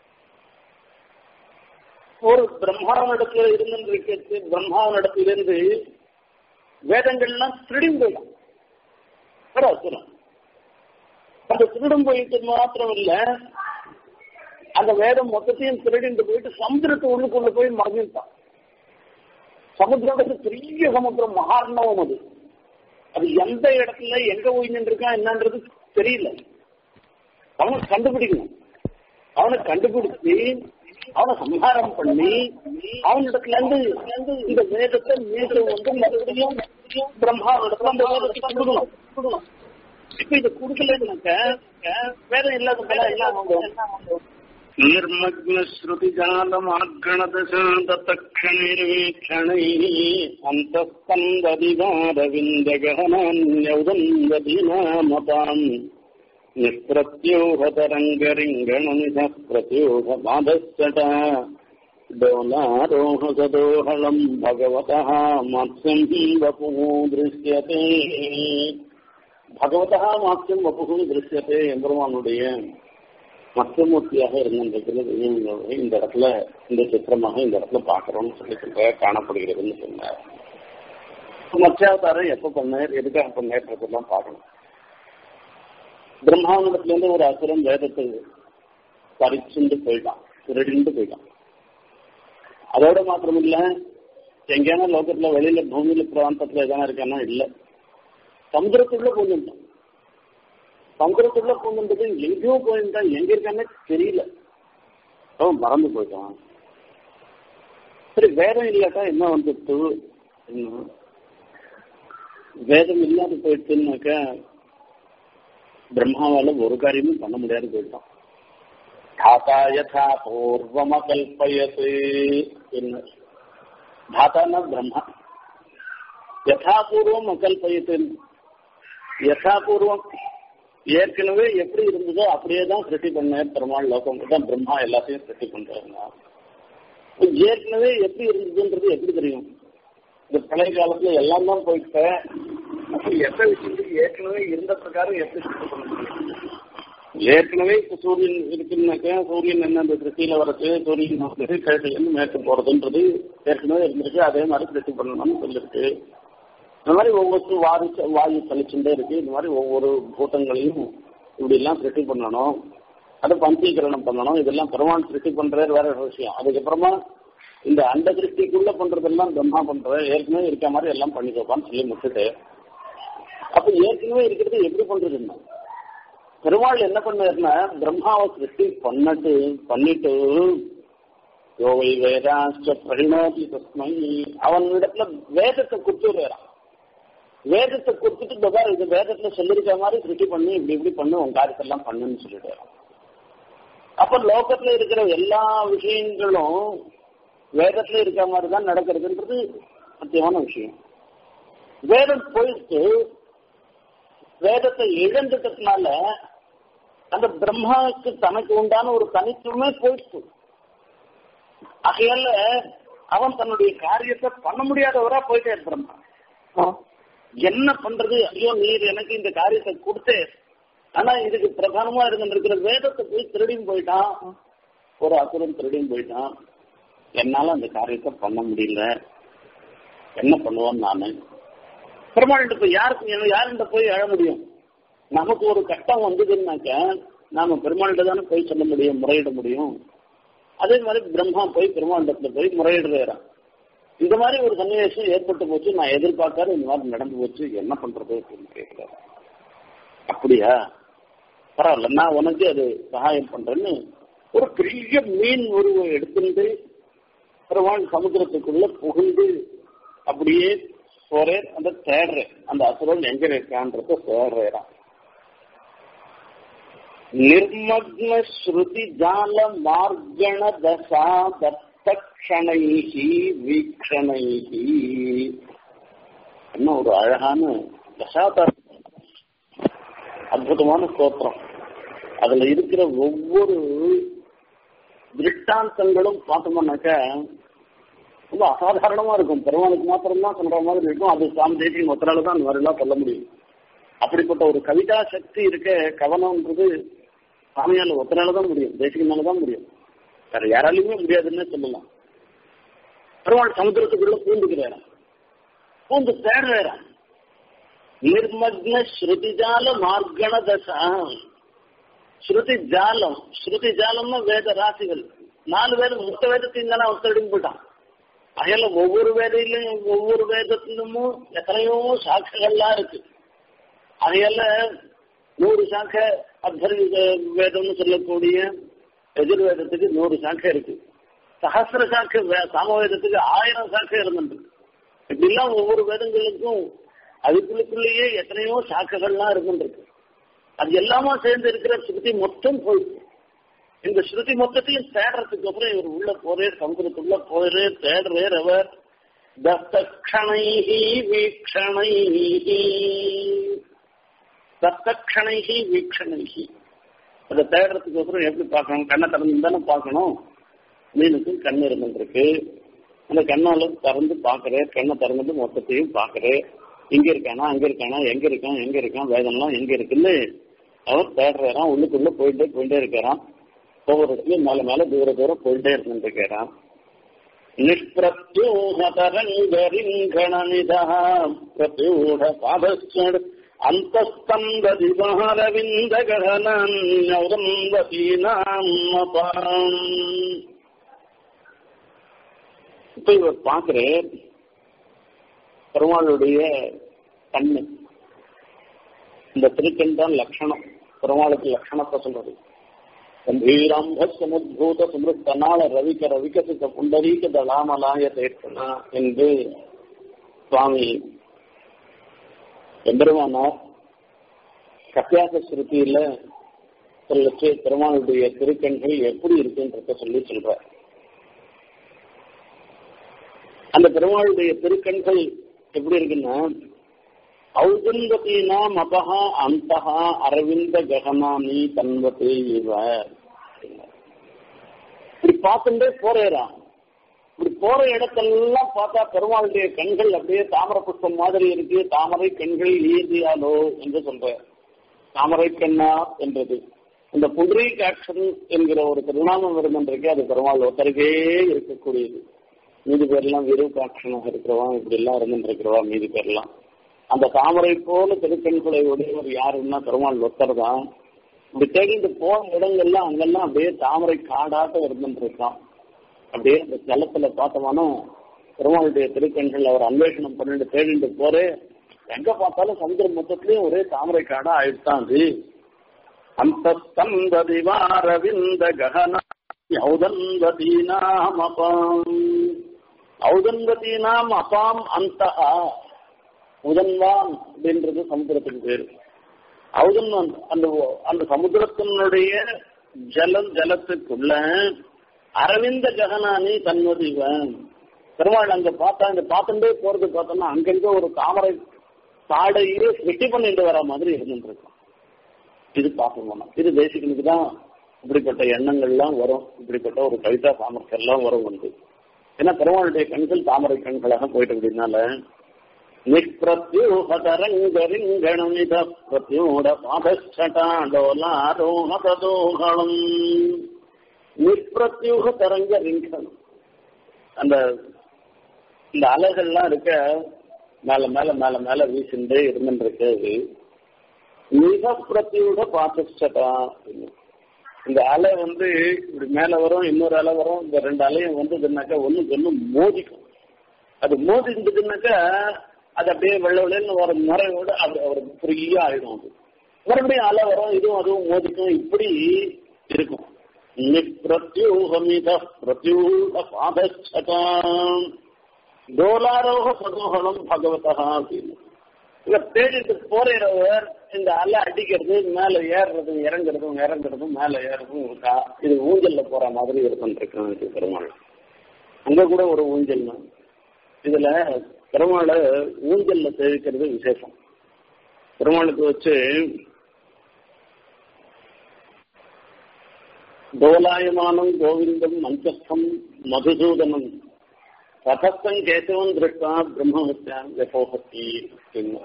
ஒரு பிரம்மாவனிடத்துல இருந்து பிரம்மாவனிடத்திலிருந்து வேதங்கள்லாம் திருடியும் போயிடும் ஒரு அசுரம் அந்த திருடும் போயிட்டு மாத்திரம் இல்ல அந்த வேதம் மொத்தத்தையும் திருடிட்டு போயிட்டு சமுத்திரத்து உள்ளுக்குள்ள போய் மறைஞ்சிட்டான் சமுத்திரத்துக்கு பெரிய சமுத்திரம் மகார்ணவம் அது அது எந்த இடத்துல எங்க போய் நின்றுருக்கான் என்னன்றது தெரியல அவனை கண்டுபிடிக்கணும் அவனை கண்டுபிடிச்சு அவனை சம்ஹாரம் பண்ணி அவனிடத்துல இருந்து இந்த வேதத்தை மீண்டும் வந்து மறுபடியும் பிரம்மாவிடத்துல அந்த வேதத்தை கொடுக்கணும் இப்ப இது கொடுக்கலன்னாக்க வேதம் இல்லாத மேல என்ன निर्मग्न श्रुतिजालमार्गणदशान्तक्षणैर्वीक्षणैः अन्तःस्कन्ददिवारविन्दगहनान्यौदन्वतीनामपाम् निष्प्रत्यूहतरङ्गरिङ्गणनिधः प्रत्यूहबाधश्चटा डोलारोहसदोहलम् भगवतः मत्स्यम् वपुः दृश्यते பகவதா மாத்தியம் வப்புகு திருஷ்யத்தை எம்பெருமானுடைய மத்தியமூர்த்தியாக இருந்திருக்கிறது இந்த இடத்துல இந்த சித்திரமாக இந்த இடத்துல பார்க்கிறோம்னு சொல்லி சொல்ற காணப்படுகிறதுன்னு சொன்னார் மத்தியாவதாரம் எப்ப பண்ணார் எதுக்காக பண்ணார்ன்றதெல்லாம் பார்க்கணும் பிரம்மாவனத்துல இருந்து ஒரு அசுரம் வேதத்தை பறிச்சுண்டு போயிட்டான் திருடிண்டு போயிட்டான் அதோட மாத்திரம் இல்ல எங்கேயான லோகத்துல வெளியில பூமியில பிராந்தத்துல எதனா இருக்கானா இல்ல சமுதிரத்துக்குள்ள பூந்துட்டான் சமுதிரத்துக்குள்ள பூந்துட்டு எங்கேயோ போயிருந்தான் எங்க இருக்கானே தெரியல அவன் மறந்து போயிட்டான் சரி வேதம் இல்லாட்டா என்ன வந்துட்டு வேதம் இல்லாத போயிடுச்சுன்னாக்க பிரம்மாவால ஒரு காரியமும் பண்ண முடியாது போயிட்டான் தாத்தா யதா பூர்வம கல்பயத்து என்ன தாத்தானா பிரம்மா யதாபூர்வம் அகல்பயத்து யதாபூர்வம் ஏற்கனவே எப்படி இருந்ததோ அப்படியே தான் சிருஷ்டி பண்ண பெருமாள் லோகம் தான் பிரம்மா எல்லாத்தையும் சிருஷ்டி பண்றாருங்க ஏற்கனவே எப்படி இருந்ததுன்றது எப்படி தெரியும் இந்த பழைய காலத்துல எல்லாம் தான் போயிட்ட அப்ப எந்த விஷயத்துக்கு ஏற்கனவே இருந்த பிரகாரம் எப்படி சிருஷ்டி பண்ண முடியும் ஏற்கனவே இப்ப சூரியன் இருக்குன்னாக்க சூரியன் என்ன இந்த திருஷ்டியில வரது சூரியன் வந்து கிழக்குலேருந்து மேற்கு போறதுன்றது ஏற்கனவே இருந்திருக்கு அதே மாதிரி சிருஷ்டி பண்ணணும்னு சொல்லிருக்கு இந்த மாதிரி ஒவ்வொரு வாரி வாயு கழிச்சுட்டே இருக்கு இந்த மாதிரி ஒவ்வொரு பூட்டங்களையும் இப்படி எல்லாம் சிருஷ்டி பண்ணணும் அது பஞ்சீகரணம் பண்ணணும் இதெல்லாம் பெருமாள் சிருஷ்டி பண்றது வேற ஒரு விஷயம் அதுக்கப்புறமா இந்த அந்த திருஷ்டிக்குள்ள பண்றதெல்லாம் பிரம்மா பண்ற ஏற்கனவே இருக்க மாதிரி எல்லாம் பண்ணிக்கோப்பான்னு சொல்லி முடிச்சுட்டு அப்ப ஏற்கனவே இருக்கிறது எப்படி பண்றதுன்னா பெருமாள் என்ன பண்ணாருன்னா பிரம்மாவை சிருஷ்டி பண்ணட்டு பண்ணிட்டு யோவை வேதாச்ச பரிணோதி தஸ்மை அவன் இடத்துல வேதத்தை கொடுத்துடுறான் வேதத்தை கொடுத்துட்டு பகவான் இது வேதத்துல சொல்லிருக்க மாதிரி சிருஷ்டி பண்ணி இப்படி இப்படி பண்ணு உன் காரியத்தெல்லாம் பண்ணுன்னு சொல்லிட்டு அப்ப லோகத்துல இருக்கிற எல்லா விஷயங்களும் வேதத்துல இருக்க மாதிரி தான் நடக்கிறதுன்றது சத்தியமான விஷயம் வேதம் போயிட்டு வேதத்தை இழந்துட்டதுனால அந்த பிரம்மாவுக்கு தனக்கு உண்டான ஒரு தனித்துவமே போயிடுச்சு ஆகையால அவன் தன்னுடைய காரியத்தை பண்ண முடியாதவரா போயிட்டே பிரம்மா என்ன பண்றது ஐயோ நீர் எனக்கு இந்த காரியத்தை கொடுத்தே ஆனா இதுக்கு பிரதானமா இருந்திருக்கிற வேதத்தை போய் திருடியும் போயிட்டான் ஒரு அசுரன் திருடியும் போயிட்டான் என்னால அந்த காரியத்தை பண்ண முடியல என்ன பண்ணுவோம் நானு பெருமாள்கிட்ட போய் யாருக்கு யாருகிட்ட போய் எழ முடியும் நமக்கு ஒரு கட்டம் வந்ததுன்னாக்க நாம பெருமாள்கிட்ட தானே போய் சொல்ல முடியும் முறையிட முடியும் அதே மாதிரி பிரம்மா போய் பெருமாண்டத்துல போய் முறையிடுறான் இந்த மாதிரி ஒரு சன்னிவேசம் ஏற்பட்டு போச்சு நான் எதிர்பார்க்காத இந்த மாதிரி நடந்து போச்சு என்ன பண்றது அப்படின்னு கேட்கிறாரு அப்படியா பரவாயில்ல நான் உனக்கு அது சகாயம் பண்றேன்னு ஒரு பெரிய மீன் உருவம் எடுத்துட்டு பெருமாள் சமுத்திரத்துக்குள்ள புகுந்து அப்படியே போறேன் அந்த தேடுறேன் அந்த அசுரன் எங்க இருக்கான்றத தேடுறேன் நிர்மக்ன ஸ்ருதி ஜால மார்கண தசா தத்தக்ஷணைஹி வீக்ஷணைஹி என்ன ஒரு அழகான தசாத அற்புதமான ஸ்தோத்திரம் அதுல இருக்கிற ஒவ்வொரு திருஷ்டாந்தங்களும் பார்த்தோம்னாக்க ரொம்ப அசாதாரணமா இருக்கும் பெருமாளுக்கு மாத்திரம்தான் சொல்ற மாதிரி இருக்கும் அது சாமி தேசியம் ஒத்தனால தான் அந்த மாதிரிலாம் சொல்ல முடியும் அப்படிப்பட்ட ஒரு கவிதா சக்தி இருக்க கவனம்ன்றது சாமியால ஒத்தனால தான் முடியும் தேசிகனால தான் முடியும் வேற யாராலையுமே முடியாதுன்னு சொல்லலாம் பெருமாள் சமுத்திரத்துக்குள்ள பூந்துக்கிறாராம் பூந்து தேடுறாராம் நிர்மக்ன ஸ்ருதிஜால மார்கண தசா ஸ்ருதி ஜாலம் ஸ்ருதி ஜாலம்னா வேத ராசிகள் நாலு வேதம் மொத்த வேதத்தையும் தானே அவன் தேடி போயிட்டான் அதில் ஒவ்வொரு வேதையிலும் ஒவ்வொரு வேதத்திலும் எத்தனையோ சாக்கைகள்லாம் இருக்கு அதையால நூறு சாக்கை அத்தர் வேதம்னு சொல்லக்கூடிய எதிர்வேதத்துக்கு நூறு சாக்கை இருக்கு சகசிர சாக்கை சாமவேதத்துக்கு ஆயிரம் சாக்கை இருந்துருக்கு இப்படிலாம் ஒவ்வொரு வேதங்களுக்கும் அதுக்குள்ளுக்குள்ளேயே எத்தனையோ சாக்கைகள்லாம் இருந்துருக்கு அது எல்லாமே சேர்ந்து இருக்கிற ஸ்ருதி மொத்தம் போயிடுச்சு இந்த ஸ்ருதி மொத்தத்தையும் தேடுறதுக்கு அப்புறம் இவர் உள்ள போறே சமுதிரத்துள்ள போறே தேடுறேர் அவர் தத்தக்ஷணைஹி வீக்ஷணைஹி தத்தக்ஷணைஹி வீக்ஷணைஹி அதை தேடுறதுக்கு அப்புறம் எப்படி பார்க்கணும் கண்ணை திறந்து தானே பார்க்கணும் மீனுக்கு கண் இருந்துருக்கு அந்த கண்ணால திறந்து பார்க்கறேன் கண்ணை திறந்துட்டு மொத்தத்தையும் பார்க்கறேன் இங்க இருக்கானா அங்க இருக்கானா எங்க இருக்கான் எங்க இருக்கான் வேதம்லாம் எங்க இருக்குன்னு அவர் தேடுறாராம் உள்ளுக்குள்ள போயிட்டே போயிட்டே இருக்கிறான் ஒவ்வொரு இடத்துலயும் மேல மேல தூர தூரம் போயிட்டே இருந்துருக்கிறான் நிஷ்பிரத்யூகதரங்கரிங்கணனிதா பிரத்யூட பாதஸ்ட அந்தஸ்தம்பதிபாரவிந்தகணநௌரம்பதீனாம் இப்ப இவர் பார்க்கிறேன் பெருமாளுடைய கண்ணு இந்த திருக்கண் தான் லட்சணம் பெருமாளுக்கு லட்சணத்தை சொல்றது கம்பீராம்ப சமுத்பூத சுமிருத்தனால ரவிக்க ரவிகசித்த புண்டரீக தலாமலாய தேர்த்தனா என்று சுவாமி எம்பெருமானார் கத்தியாச ஸ்ருதியில சொல்லச்சு பெருமானுடைய திருக்கண்கள் எப்படி இருக்குன்றத சொல்லி சொல்ற அந்த பெருமாளுடைய திருக்கண்கள் எப்படி இருக்குன்னா ஔதங்கதீனாம் அபஹா அந்தஹா அரவிந்த ககனாமி தன்வதே இவ இப்படி பார்த்துட்டே போறேறான் இப்படி போற இடத்தெல்லாம் பார்த்தா பெருமாளுடைய கண்கள் அப்படியே தாமரை புஷ்பம் மாதிரி இருக்கு தாமரை கண்கள் ஈதியாலோ என்று சொல்ற தாமரை கண்ணா என்றது இந்த புதிரை காட்சன் என்கிற ஒரு திருநாமம் இருந்திருக்கு அது பெருமாள் ஒருத்தருக்கே இருக்கக்கூடியது மீதி பேர்லாம் விரு காட்சனாக இருக்கிறவா இப்படி எல்லாம் இருந்துருக்கிறவா மீதி பேர்லாம் அந்த தாமரை போல திருக்கண்களை உடையவர் யாருன்னா பெருமாள் ஒருத்தர் தான் இப்படி தேடிட்டு போன இடங்கள்லாம் அங்கெல்லாம் அப்படியே தாமரை காடாட்டம் இருந்துட்டு இருக்கான் அப்படியே அந்த ஜலத்துல பார்த்தோம்னா பெருமாளுடைய திருக்கண்கள் அவர் அன்வேஷனம் பண்ணிட்டு தேடிட்டு போறே எங்க பார்த்தாலும் சமுதிரம் மொத்தத்திலயும் ஒரே தாமரை காடா ஆயிடுதான் அது அந்த ஸ்கந்ததிவாரவிந்த ககன ஔதன்வதீனாம் அபாம் ஔதன்வதீனாம் அபாம் அந்த உதன்வான் அப்படின்றது சமுத்திரத்துக்கு பேரு ஔதன்வான் அந்த அந்த சமுத்திரத்தினுடைய ஜலம் ஜலத்துக்குள்ள அரவிந்த ஜெகனானி தன்வதிவன் பெருமாள் அங்க பார்த்தா இந்த பார்த்துட்டே போறது பார்த்தோம்னா அங்கங்க ஒரு தாமரை காடையே வெட்டி பண்ணிட்டு வர மாதிரி இருந்துட்டு இருக்கும் இது பார்க்கணும் இது தேசிகனுக்கு தான் இப்படிப்பட்ட எண்ணங்கள்லாம் வரும் இப்படிப்பட்ட ஒரு கவிதா சாமர்த்தியம் எல்லாம் வரும் வந்து ஏன்னா பெருமாளுடைய கண்கள் தாமரை கண்களாக போயிட்டு அப்படின்னால நிஷ்பிரத்யூகதரங்கரிங்கணமித பிரத்யூட பாதச்சட்டாண்டோலாரோகதோகளம் நிஷ்பிரத்யூக தரங்க ரிங்கணம் அந்த இந்த அலைகள்லாம் இருக்க மேல மேல மேல மேல வீசுண்டே இருந்துருக்கு அது மிக பிரத்தியோட பாதச்சட்டா இந்த அலை வந்து இப்படி மேல வரும் இன்னொரு அலை வரும் இந்த ரெண்டு அலையும் வந்ததுன்னாக்கா ஒண்ணுக்கு ஒண்ணு மோதிக்கும் அது மோதி இருந்ததுன்னாக்கா அது அப்படியே வெள்ள வெள்ளன்னு வர முறையோட அது ஒரு ஃப்ரீயா ஆயிடும் அது மறுபடியும் அலை வரும் இதுவும் அதுவும் மோதிக்கும் இப்படி இருக்கும் நிப்பிரத்யூகமித பிரத்யூக பாதச்சட்டாம் டோலாரோக சதோகணம் பகவதா அப்படின்னு இவர் தேடிட்டு போறவர் இந்த அலை அடிக்கிறது மேல ஏறுறதும் இறங்குறதும் இறங்குறதும் மேல ஏறதும் இருக்கா இது ஊஞ்சல்ல போற மாதிரி இருக்கும் இது பெருமாள் அங்க கூட ஒரு ஊஞ்சல் தான் இதுல பெருமாளை ஊஞ்சல்ல சேவிக்கிறது விசேஷம் பெருமாளுக்கு வச்சு டோலாயமானம் கோவிந்தம் மஞ்சஸ்தம் மதுசூதனம் ரதஸ்தம் கேசவன் திருஷ்டா பிரம்மஹத்யான் யசோஹத்தி அப்படின்னு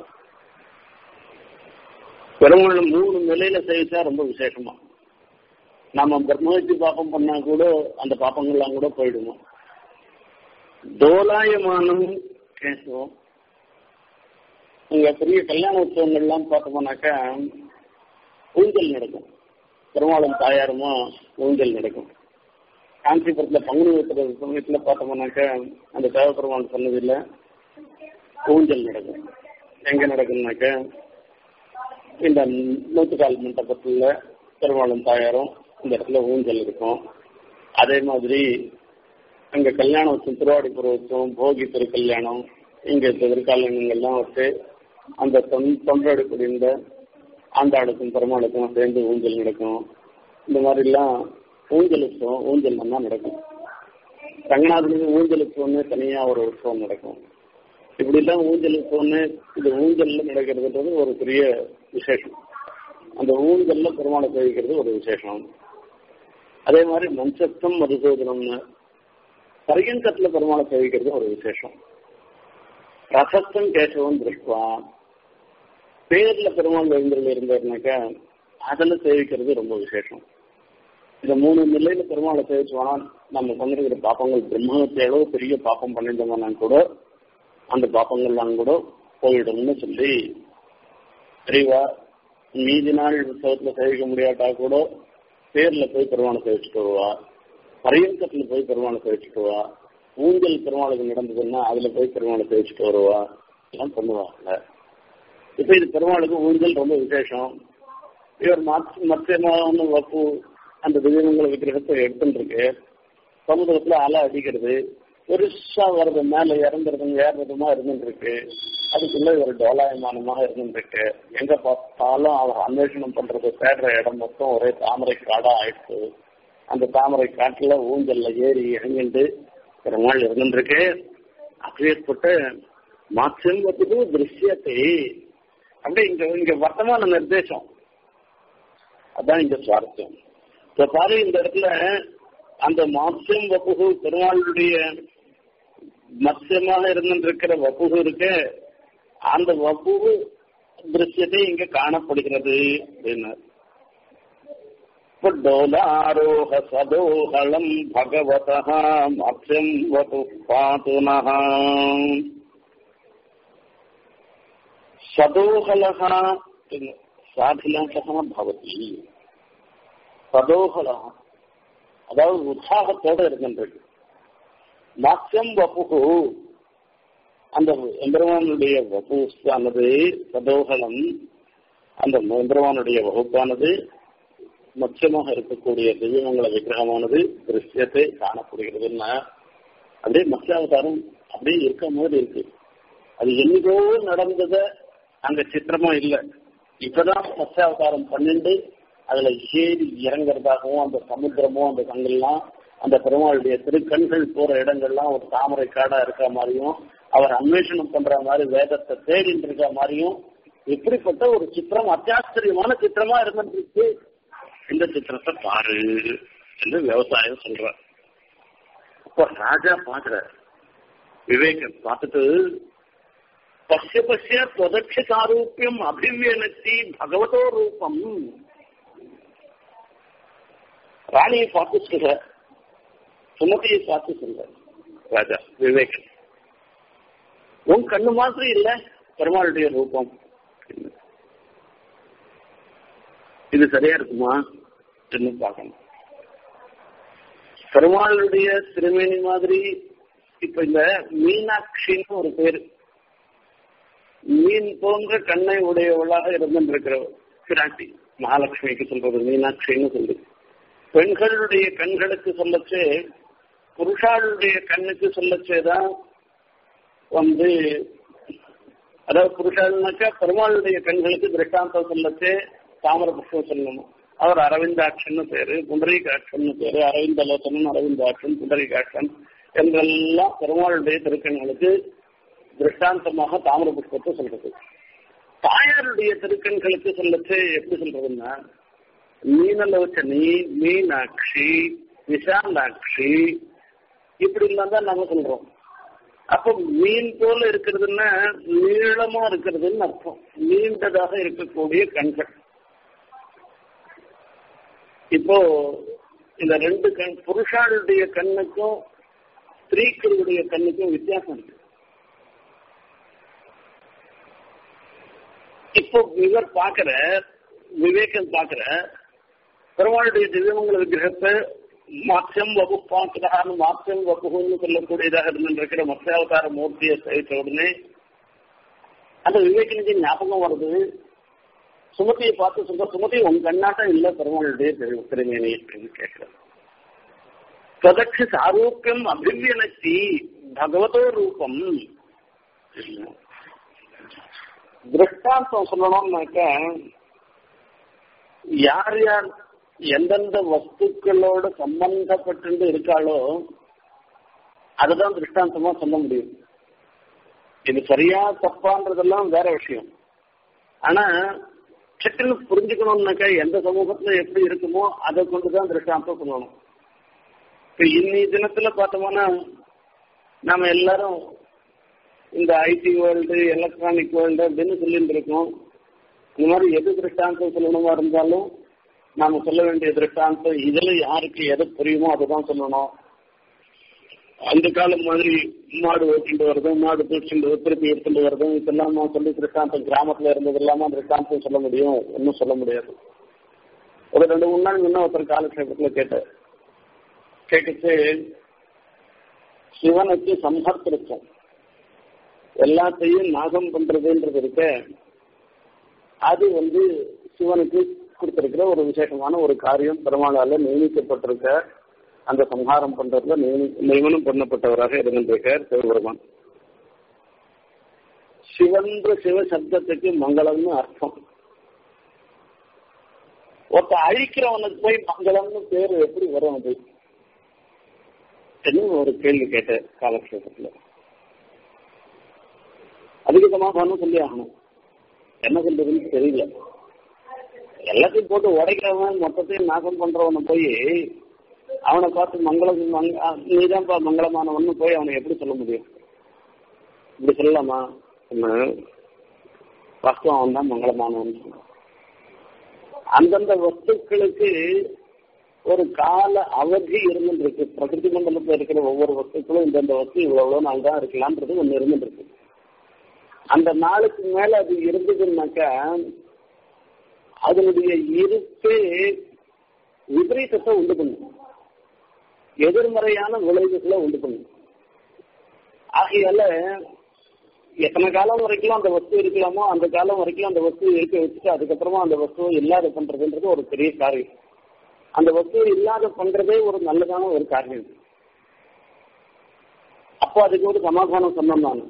பெருமாள் மூணு நிலையில சேவிச்சா ரொம்ப விசேஷமா நாம பிரம்மஹத்தி பாப்பம் பண்ணா கூட அந்த பாப்பங்கள்லாம் கூட போயிடுவோம் டோலாயமானம் கேசவம் இங்க பெரிய கல்யாண உற்சவங்கள்லாம் பார்த்தோம்னாக்கா ஊஞ்சல் நடக்கும் பெருமாளும் தாயாருமா ஊஞ்சல் நடக்கும் காஞ்சிபுரத்துல பங்குனி உத்திர சமயத்துல பார்த்தோம்னாக்கா அந்த தேவபெருமான் சொன்னதில்ல ஊஞ்சல் நடக்கும் எங்க நடக்கும்னாக்க இந்த நூற்றுக்கால் மண்டபத்துல பெருமாளும் தாயாரும் இந்த இடத்துல ஊஞ்சல் இருக்கும் அதே மாதிரி அங்க கல்யாண உற்சவம் திருவாடிப்புற உற்சவம் போகி திருக்கல்யாணம் இங்க திருக்கல்யாணங்கள்லாம் வச்சு அந்த தொன் தொண்டோடு இந்த ஆண்டாளுக்கும் பெருமாளுக்கும் சேர்ந்து ஊஞ்சல் நடக்கும் இந்த மாதிரிலாம் ஊஞ்சல் உற்சவம் ஊஞ்சல் தான் நடக்கும் ரங்கநாதனுக்கு ஊஞ்சல் உற்சவம்னு தனியா ஒரு உற்சவம் நடக்கும் இப்படிலாம் ஊஞ்சல் உற்சவம்னு இந்த ஊஞ்சல்ல நடக்கிறதுன்றது ஒரு பெரிய விசேஷம் அந்த ஊஞ்சல்ல பெருமாளை சேவிக்கிறது ஒரு விசேஷம் அதே மாதிரி மஞ்சத்தம் மதுசூதனம்னு பரியங்கத்துல பெருமாளை சேவிக்கிறது ஒரு விசேஷம் ரசத்தம் கேசவம் திருஷ்டுவா பேர்ல பெருமாள் எழுந்தல் இருந்தாருனாக்கா அதில் சேவிக்கிறது ரொம்ப விசேஷம் இந்த மூணு நிலையில பெருமாளை சேவிச்சோம்னா நம்ம பண்ணிருக்கிற பாப்பங்கள் பிரம்மத்தை அளவு பெரிய பாப்பம் பண்ணிட்டோம்னா கூட அந்த பாப்பங்கள்லாம் கூட போயிடும்னு சொல்லி தெரியவா மீதி நாள் உற்சவத்துல சேவிக்க முடியாட்டா கூட பேர்ல போய் பெருமாளை சேவிச்சுட்டு வருவா பரியங்கத்துல போய் பெருமாளை சேவிச்சுட்டு வருவா ஊஞ்சல் பெருமாளுக்கு நடந்ததுன்னா அதுல போய் பெருமாளை சேவிச்சுட்டு வருவா எல்லாம் பண்ணுவாங்க இப்ப இது பெருமாளுக்கு ஊஞ்சல் ரொம்ப விசேஷம் இவர் மற்ற மற்ற வப்பு அந்த திவ்யமங்கல விக்கிரகத்தை எடுத்துட்டு இருக்கு சமுதிரத்துல அலை அடிக்கிறது பெருசா வர்றது மேல இறங்குறதும் ஏறுறதுமா இருந்துட்டு இருக்கு அதுக்குள்ள ஒரு டோலாயமானமாக இருந்துட்டு இருக்கு எங்க பார்த்தாலும் அவர் அன்வேஷணம் பண்றது தேடுற இடம் மொத்தம் ஒரே தாமரை காடா ஆயிடுச்சு அந்த தாமரை காட்டுல ஊஞ்சல்ல ஏறி இறங்கிட்டு பெருமாள் இருந்துருக்கு அப்படியேற்பட்ட மாற்றம்பத்துக்கு திருஷ்யத்தை அப்படியே இங்க இங்க வர்த்தமான நிர்தேசம் அதான் இங்க சுவாரஸ்யம் இப்ப பாரு இந்த இடத்துல அந்த மாத்தியம் வப்புகு பெருமாளுடைய மத்தியமாக இருந்திருக்கிற வப்புகு இருக்கு அந்த வப்புகு திருஷ்யத்தை இங்க காணப்படுகிறது அப்படின்னார் डोलारोह सदोहलम् भगवतः मत्स्यम् वतु पातु नः सदोहलः சாதிலாசகா பவதி சதோகலா அதாவது உற்சாகத்தோட இருக்கின்றது மாத்தியம் வப்புகு அந்த எம்பெருமானுடைய வபுஸ்தானது சதோகலம் அந்த எம்பெருமானுடைய வகுப்பானது மத்தியமாக இருக்கக்கூடிய திவ்யமங்கல விக்கிரகமானது திருஷ்யத்தை காணப்படுகிறதுன்னா அப்படியே மத்தியாவதாரம் அப்படியே இருக்க மாதிரி இருக்கு அது என்னைக்கோ நடந்தத அங்க சித்திரமா இல்லை இப்பதான் மத்தியாவதாரம் பண்ணிட்டு அதுல ஏறி இறங்குறதாகவும் அந்த சமுத்திரமும் அந்த கங்கெல்லாம் அந்த பெருமாளுடைய திருக்கண்கள் போற இடங்கள்லாம் ஒரு தாமரை காடா இருக்க மாதிரியும் அவர் அன்வேஷணம் பண்ற மாதிரி வேதத்தை தேடிட்டு இருக்க மாதிரியும் இப்படிப்பட்ட ஒரு சித்திரம் அத்தியாச்சரியமான சித்திரமா இருந்துருக்கு இந்த சித்திரத்தை பாரு என்று விவசாயம் சொல்ற அப்ப ராஜா பாக்குற விவேகன் பார்த்துட்டு பசிய பசிய தொதட்சி சாரூபியம் அபிவியனத்தி பகவதோ ரூபம் ராணியை பார்த்து சொல்ற சுமதியை பார்த்து சொல்ற ராஜா விவேகன் உன் கண்ணு மாதிரி இல்ல பெருமாளுடைய ரூபம் இது சரியா இருக்குமா என்று பார்க்கணும் பெருமாளுடைய திருமேனி மாதிரி இப்ப இந்த மீனாட்சின்னு ஒரு பேரு மீன் போன்ற கண்ணை உடையவளாக இருந்திருக்கிற பிராட்டி மகாலட்சுமிக்கு சொல்றது மீனாட்சின்னு சொல்லி பெண்களுடைய கண்களுக்கு சொல்லச்சே புருஷாளுடைய கண்ணுக்கு சொல்லச்சேதான் வந்து அதாவது புருஷாளுனாக்கா பெருமாளுடைய கண்களுக்கு திருஷ்டாந்தம் சொல்லச்சே தாமர புஷ்பம் சொல்லணும் அவர் அரவிந்தாட்சன்னு பேரு புண்டரீகாட்சன்னு பேரு அரவிந்தலோசனன் அரவிந்தாட்சன் புண்டரீகாட்சன் என்றெல்லாம் பெருமாளுடைய திருக்கண்களுக்கு திருஷ்டாந்தமாக தாமர புஷ்பத்தை சொல்றது தாயாருடைய திருக்கண்களுக்கு சொல்லச்சு எப்படி சொல்றதுன்னா மீனலோச்சனி மீனாட்சி விஷாலாட்சி இப்படி எல்லாம் தான் நாங்க சொல்றோம் அப்ப மீன் போல இருக்கிறதுன்னா நீளமா இருக்கிறதுன்னு அர்த்தம் நீண்டதாக இருக்கக்கூடிய கண்கள் இப்போ இந்த ரெண்டு கண் புருஷாளுடைய கண்ணுக்கும் ஸ்திரீக்களுடைய கண்ணுக்கும் வித்தியாசம் இருக்கு இப்போ இவர் பாக்குற விவேகன் பாக்குற பெருமாளுடைய திவ்யமங்கல விக்கிரகத்தை மாத்தியம் வகு பார்க்கிறான்னு மாத்தியம் வகுன்னு சொல்லக்கூடியதாக இருந்திருக்கிற மத்தியாவதார மூர்த்தியை சேவித்த உடனே அந்த விவேகனுக்கு ஞாபகம் வருது சுமதியை பார்த்து சொல்ற சுமதி உன் கண்ணாட்டம் இல்ல பெருமாளுடைய திருமேனி அப்படின்னு கேட்கிறார் பிரதட்சி சாரூப்பியம் அபிவியனத்தி பகவதோ ரூபம் திருஷ்டாந்தம் சொல்லணும்னாக்க யார் யார் எந்தெந்த வஸ்துக்களோட சம்பந்தப்பட்டு இருக்காளோ அதுதான் திருஷ்டாந்தமா சொல்ல முடியும் இது சரியா தப்பான்றதெல்லாம் வேற விஷயம் ஆனா சட்டுன்னு புரிஞ்சுக்கணும்னாக்கா எந்த சமூகத்துல எப்படி இருக்குமோ அதை கொண்டுதான் திருஷ்டாந்தம் சொல்லணும் இப்ப இன்னி தினத்துல பார்த்தோம்னா நாம எல்லாரும் இந்த ஐடி வேர்ல்டு எலக்ட்ரானிக் வேர்ல்டு அப்படின்னு சொல்லிட்டு இருக்கோம் இந்த மாதிரி எது திருஷ்டாந்தம் சொல்லணுமா இருந்தாலும் நாம சொல்ல வேண்டிய திருஷ்டாந்தம் இதுல யாருக்கு எது புரியுமோ அதுதான் சொல்லணும் அந்த காலம் மாதிரி மாடு ஓட்டிட்டு வரதும் மாடு தூச்சிட்டு திருப்பி எடுத்துட்டு வரதும் இதெல்லாம் சொல்லி திருஷ்டாந்தம் கிராமத்துல இருந்தது இல்லாம திருஷ்டாந்தம் சொல்ல முடியும் ஒன்றும் சொல்ல முடியாது ஒரு ரெண்டு மூணு நாள் முன்ன ஒருத்தர் காலக்ஷேபத்துல கேட்டார் கேட்டுச்சு சிவனுக்கு சம்ஹர்த்திருக்கும் எல்லாத்தையும் நாகம் பண்றதுன்றது இருக்க அது வந்து சிவனுக்கு கொடுத்திருக்கிற ஒரு விசேஷமான ஒரு காரியம் பெருமாளால நியமிக்கப்பட்டிருக்க அந்த சம்ஹாரம் பண்றதுல நியமனம் பண்ணப்பட்டவராக இருந்திருக்கார் சிவபெருமான் சிவன்ற சிவ சப்தத்துக்கு மங்களம்னு அர்த்தம் ஒருத்த அழிக்கிறவனுக்கு போய் மங்களம்னு பேரு எப்படி வரும் அது என்ன ஒரு கேள்வி கேட்டேன் காலக்ஷேபத்துல அதுக்கு சமாதானம் சொல்லி ஆகணும் என்ன சொல்றதுன்னு தெரியல எல்லாத்தையும் போட்டு உடைக்கிறவன் மொத்தத்தையும் நாசம் பண்றவனை போய் அவனை பார்த்து மங்களம் நீதான்ப்பா மங்களமானவன்னு போய் அவனை எப்படி சொல்ல முடியும் இப்படி சொல்லலாமா வாஸ்தவம் அவன் தான் மங்களமானவன் அந்தந்த வஸ்துக்களுக்கு ஒரு கால அவதி இருந்துருக்கு பிரகிருதி மண்டலத்தில் இருக்கிற ஒவ்வொரு வஸ்துக்களும் இந்தந்த வஸ்து இவ்வளவு நாள் தான் இருக்கலான்றது ஒன்று இருந்துருக்கு அந்த நாளுக்கு மேல அது இருந்ததுன்னாக்கா அதனுடைய இருப்பே விபரீதத்தை உண்டு பண்ணும் எதிர்மறையான விளைவுகளை உண்டு பண்ணும் ஆகையால எத்தனை காலம் வரைக்கும் அந்த வஸ்து இருக்கலாமோ அந்த காலம் வரைக்கும் அந்த வஸ்து இருக்க வச்சுட்டு அதுக்கப்புறமா அந்த வஸ்துவை இல்லாத பண்றதுன்றது ஒரு பெரிய காரியம் அந்த வஸ்துவை இல்லாத பண்றதே ஒரு நல்லதான ஒரு காரியம் அப்போ அதுக்கு ஒரு சமாதானம் சொன்னோம் நான்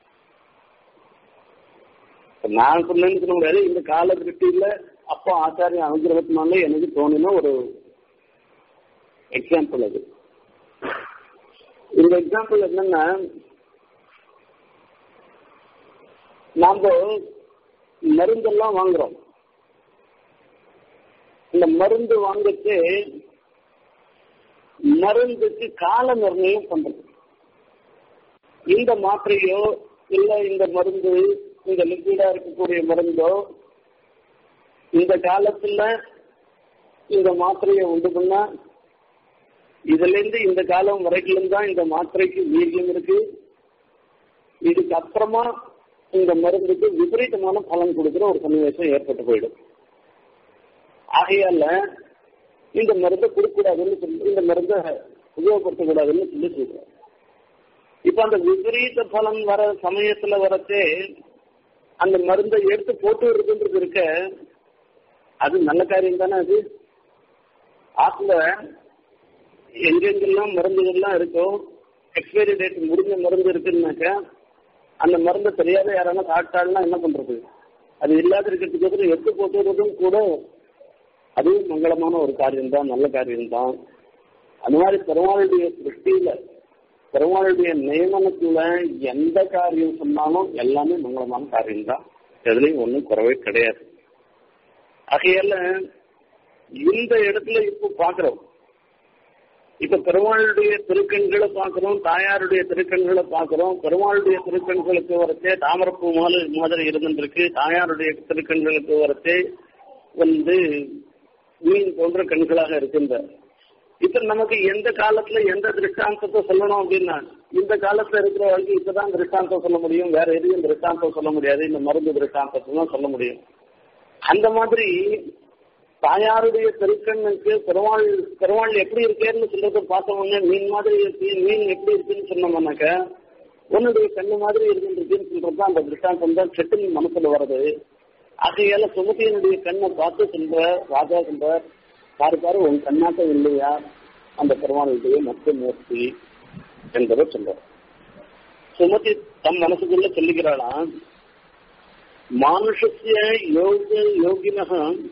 நான் சொன்னேன்னு சொல்ல முடியாது இந்த காலகட்டியில அப்போ ஆச்சாரிய அனுகிரகத்தினால எனக்கு தோணின ஒரு எக்ஸாம்பிள் அது இந்த எக்ஸாம்பிள் என்னன்னா நாம மருந்தெல்லாம் வாங்குறோம் இந்த மருந்து வாங்கிட்டு மருந்துக்கு கால நிர்ணயம் பண்றது இந்த மாத்திரையோ இல்ல இந்த மருந்து இந்த லிக்விடா இருக்கக்கூடிய மருந்தோ இந்த காலத்துல இந்த மாத்திரையை உண்டு பண்ணா இதுல இருந்து இந்த காலம் வரைக்கும் தான் இந்த மாத்திரைக்கு வீரியம் இருக்கு இதுக்கு அப்புறமா இந்த மருந்துக்கு விபரீதமான பலன் கொடுக்கிற ஒரு சன்னிவேசம் ஏற்பட்டு போயிடும் ஆகையால இந்த மருந்தை கொடுக்கக்கூடாதுன்னு சொல்லி இந்த மருந்தை உபயோகப்படுத்தக்கூடாதுன்னு சொல்லி சொல்றேன் இப்ப அந்த விபரீத பலன் வர சமயத்துல வரச்சே அந்த மருந்தை எடுத்து போட்டு இருக்குன்றது இருக்க அது நல்ல காரியம் தானே அது ஆத்துல எங்கெங்கெல்லாம் மருந்துகள்லாம் இருக்கோ எக்ஸ்பைரி டேட் முடிஞ்ச மருந்து இருக்குன்னாக்கா அந்த மருந்தை தெரியாத யாரான சாப்பிட்டாள்னா என்ன பண்றது அது இல்லாத இருக்கிறதுக்கு எடுத்து போட்டுறதும் கூட அதுவும் மங்களமான ஒரு காரியம் தான் நல்ல காரியம் தான் அந்த மாதிரி பெருமாளுடைய சிருஷ்டியில பெருமாளுடைய நியமனத்துல எந்த காரியம் சொன்னாலும் எல்லாமே மங்களமான காரியம் தான் எதுலையும் ஒன்றும் குறவே கிடையாது ஆகையால இந்த இடத்துல இப்போ பாக்குறோம் இப்ப பெருமாளுடைய திருக்கண்களை பார்க்கிறோம் தாயாருடைய திருக்கண்களை பார்க்கிறோம் பெருமாளுடைய திருக்கண்களுக்கு வரச்சே தாமரப்பூ மாதிரி மாதிரி இருந்துருக்கு தாயாருடைய திருக்கண்களுக்கு வரச்சே வந்து மீன் போன்ற கண்களாக இருக்கின்ற இப்ப நமக்கு எந்த காலத்துல எந்த திருஷ்டாந்தத்தை சொல்லணும் அப்படின்னா இந்த காலத்துல இருக்கிற வரைக்கும் இப்பதான் திருஷ்டாந்தம் சொல்ல முடியும் வேற எதையும் திருஷ்டாந்தம் சொல்ல முடியாது இந்த மருந்து திருஷ்டாந்தத்தை தான் சொல்ல முடியும் அந்த மாதிரி தாயாருடைய திருக்கண்ணுக்கு பெருமாள் பெருமாள் எப்படி இருக்கேன்னு சொல்றத பார்த்தோம்னா மீன் மாதிரி இருக்கு மீன் எப்படி இருக்குன்னு சொன்னோம்னாக்க உன்னுடைய கண்ணு மாதிரி இருக்குன்னு சொல்றது அந்த திருஷ்டாந்தம் தான் செட்டு மனசுல வருது ஆகையால சுமதியினுடைய கண்ணை பார்த்து சொல்ற ராஜா சொல்ற பாரு பாரு உன் கண்ணாட்டம் இல்லையா அந்த பெருமாளுடைய மத்த மூர்த்தி என்பதை சொல்ற சுமதி தம் மனசுக்குள்ள சொல்லுகிறாளாம் மானுஷஸ்ய யோக யோகினக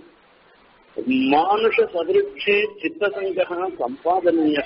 மானுஷ சதிருட்சே சித்தசங்க சம்பாதனீய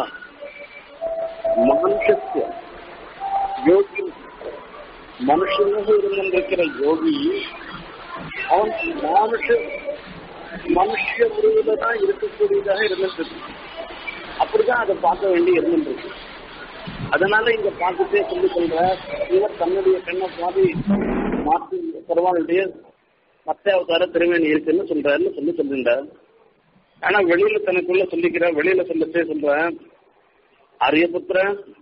மானுஷஸ்ய யோகி மனுஷனாக இருந்திருக்கிற யோகி அவன் மானுஷ மனுஷ உருவில தான் இருக்கக்கூடியதாக இருந்துட்டு அப்படிதான் அதை பார்க்க வேண்டி இருந்துருக்கு அதனால இங்க பார்த்துட்டே சொல்லி சொல்ற இவர் தன்னுடைய கண்ணை மாதிரி மாற்றி பெருமாளுடைய மத்த அவதார திருமணி இருக்குன்னு சொல்றாருன்னு சொல்லி சொல்லிட்டார் ஆனா வெளியில தனக்குள்ள சொல்லிக்கிற வெளியில சொல்லத்தே சொல்ற ஆரியபுத்திர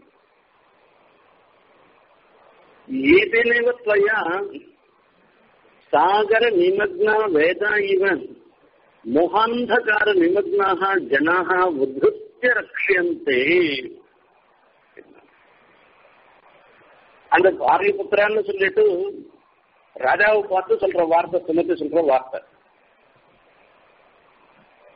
ஏதேனேவ துவயா சாகர நிமக்னா வேதா இவன் மோகாந்தகார நிமக்னாக ஜனாக உத்ருத்திய ரக்ஷியந்தே அந்த ஆரியபுத்திரான்னு சொல்லிட்டு ராஜாவை பார்த்து சொல்ற வார்த்தை சுமத்தி சொல்ற வார்த்தை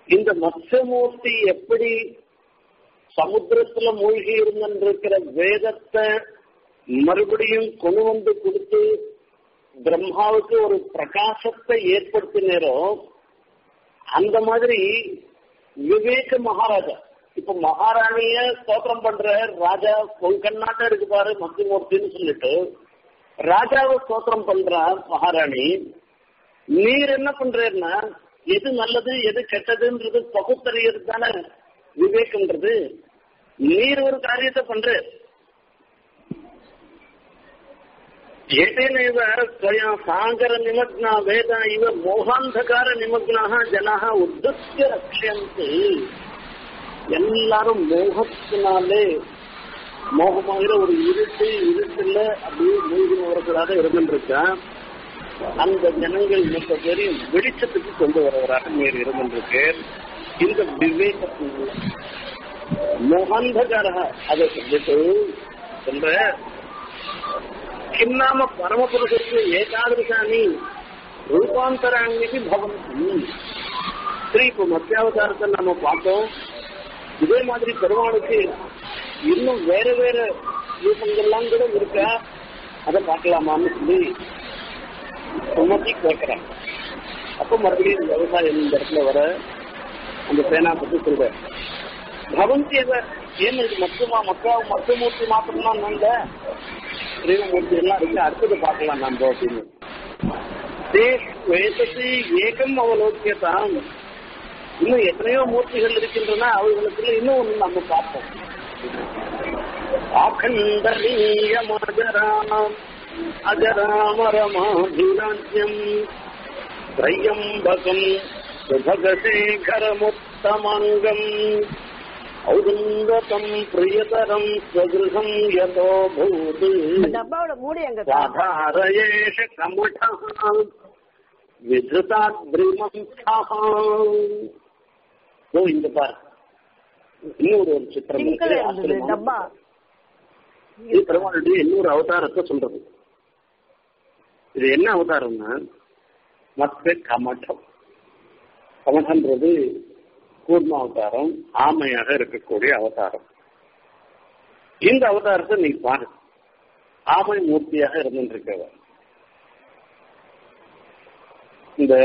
இந்த மத்ஸ்யமூர்த்தி எப்படி சமுத்திரத்துல மூழ்கி இருந்திருக்கிற வேதத்தை மறுபடியும் கொண்டு வந்து கொடுத்து பிரம்மாவுக்கு ஒரு பிரகாசத்தை ஏற்படுத்தினரோ அந்த மாதிரி விவேக மகாராஜா இப்ப மகாராணிய ஸ்தோத்திரம் பண்ற ராஜா கொங்கண்ணாட்டம் இருக்கு பாரு மத்தியமூர்த்தின்னு சொல்லிட்டு ராஜாவை ஸ்தோத்திரம் பண்ற மகாராணி நீர் என்ன பண்றேன்னா எது நல்லது எது கெட்டதுன்றது பகுத்தறியது தானே விவேகம்ன்றது நீர் ஒரு காரியத்தை பண்ற ஏதேனைவ ஸ்வயா சாகர நிமக்னா வேத இவ மோகாந்தகார நிமக்னாக ஜனாக உத்தஸ்ய ரக்ஷயந்து எல்லாரும் மோகத்தினாலே மோகமாகிற ஒரு இருட்டு இருட்டுல அப்படியே மூழ்கினவர்களாக இருந்துருக்கேன் அந்த ஜனங்கள் மொத்த பேரையும் வெளிச்சத்துக்கு கொண்டு வருவராக நீர் இருந்திருக்கு இந்த விவேகத்தின் மோகாந்தகார அதை சொல்லிட்டு சொல்ற கிண்ணாம பரமபுருஷருக்கு ஏகாதிருஷானி ரூபாந்தராங்கி பவந்தி சரி இப்போ மத்தியாவதாரத்தை நம்ம பார்த்தோம் இதே மாதிரி பெருமாளுக்கு இன்னும் வேற வேற ரூபங்கள்லாம் கூட இருக்கா அதை பார்க்கலாமான்னு சொல்லி சுமத்தி கேட்கிறேன் அப்ப மறுபடியும் இந்த விவசாயம் இந்த இடத்துல வர அந்த பேனா பத்தி சொல்ற பவந்தி ஏன் இது மொத்தமா மொத்த மொத்தமூர்த்தி மாத்திரம்தான் நாங்க ஸ்ரீமூர்த்தி எல்லாம் இருக்கு அடுத்தது பார்க்கலாம் நம்ம அப்படின்னு வேதத்தை ஏகம் அவலோக்கியதான் இன்னும் எத்தனையோ மூர்த்திகள் இருக்கின்றன அவர்களுக்குள்ள இன்னும் ஒன்று நம்ம பார்ப்போம் அகண்டலீயமஜராம் அஜராமரமாபிராஜ்யம் திரையம்பகம் சுபகசேகரமுத்தமங்கம் ஔதுங்கதம் பிரியதரம் ஸ்வகிருகம் யதோ பூத் டப்பாவோட மூடி எங்க சாதாரயேஷ கமுடம் விதுதாத்ரிமம்சா ஓ இந்த பார் இன்னொரு ஒரு சித்திரம் பிங்க்ல இருக்கு. இருந்தது ஆச்சரியமான டப்பா இது பெருமாளுடைய இன்னொரு அவதாரத்தை சொல்றது இது என்ன அவதாரம்னா மத்த கமட்டம் கமட்டம்ன்றது கூர்ம அவதாரம் ஆமையாக இருக்கக்கூடிய அவதாரம் இந்த அவதாரத்தை நீ பாரு ஆமை மூர்த்தியாக இருந்துருக்கவர் இந்த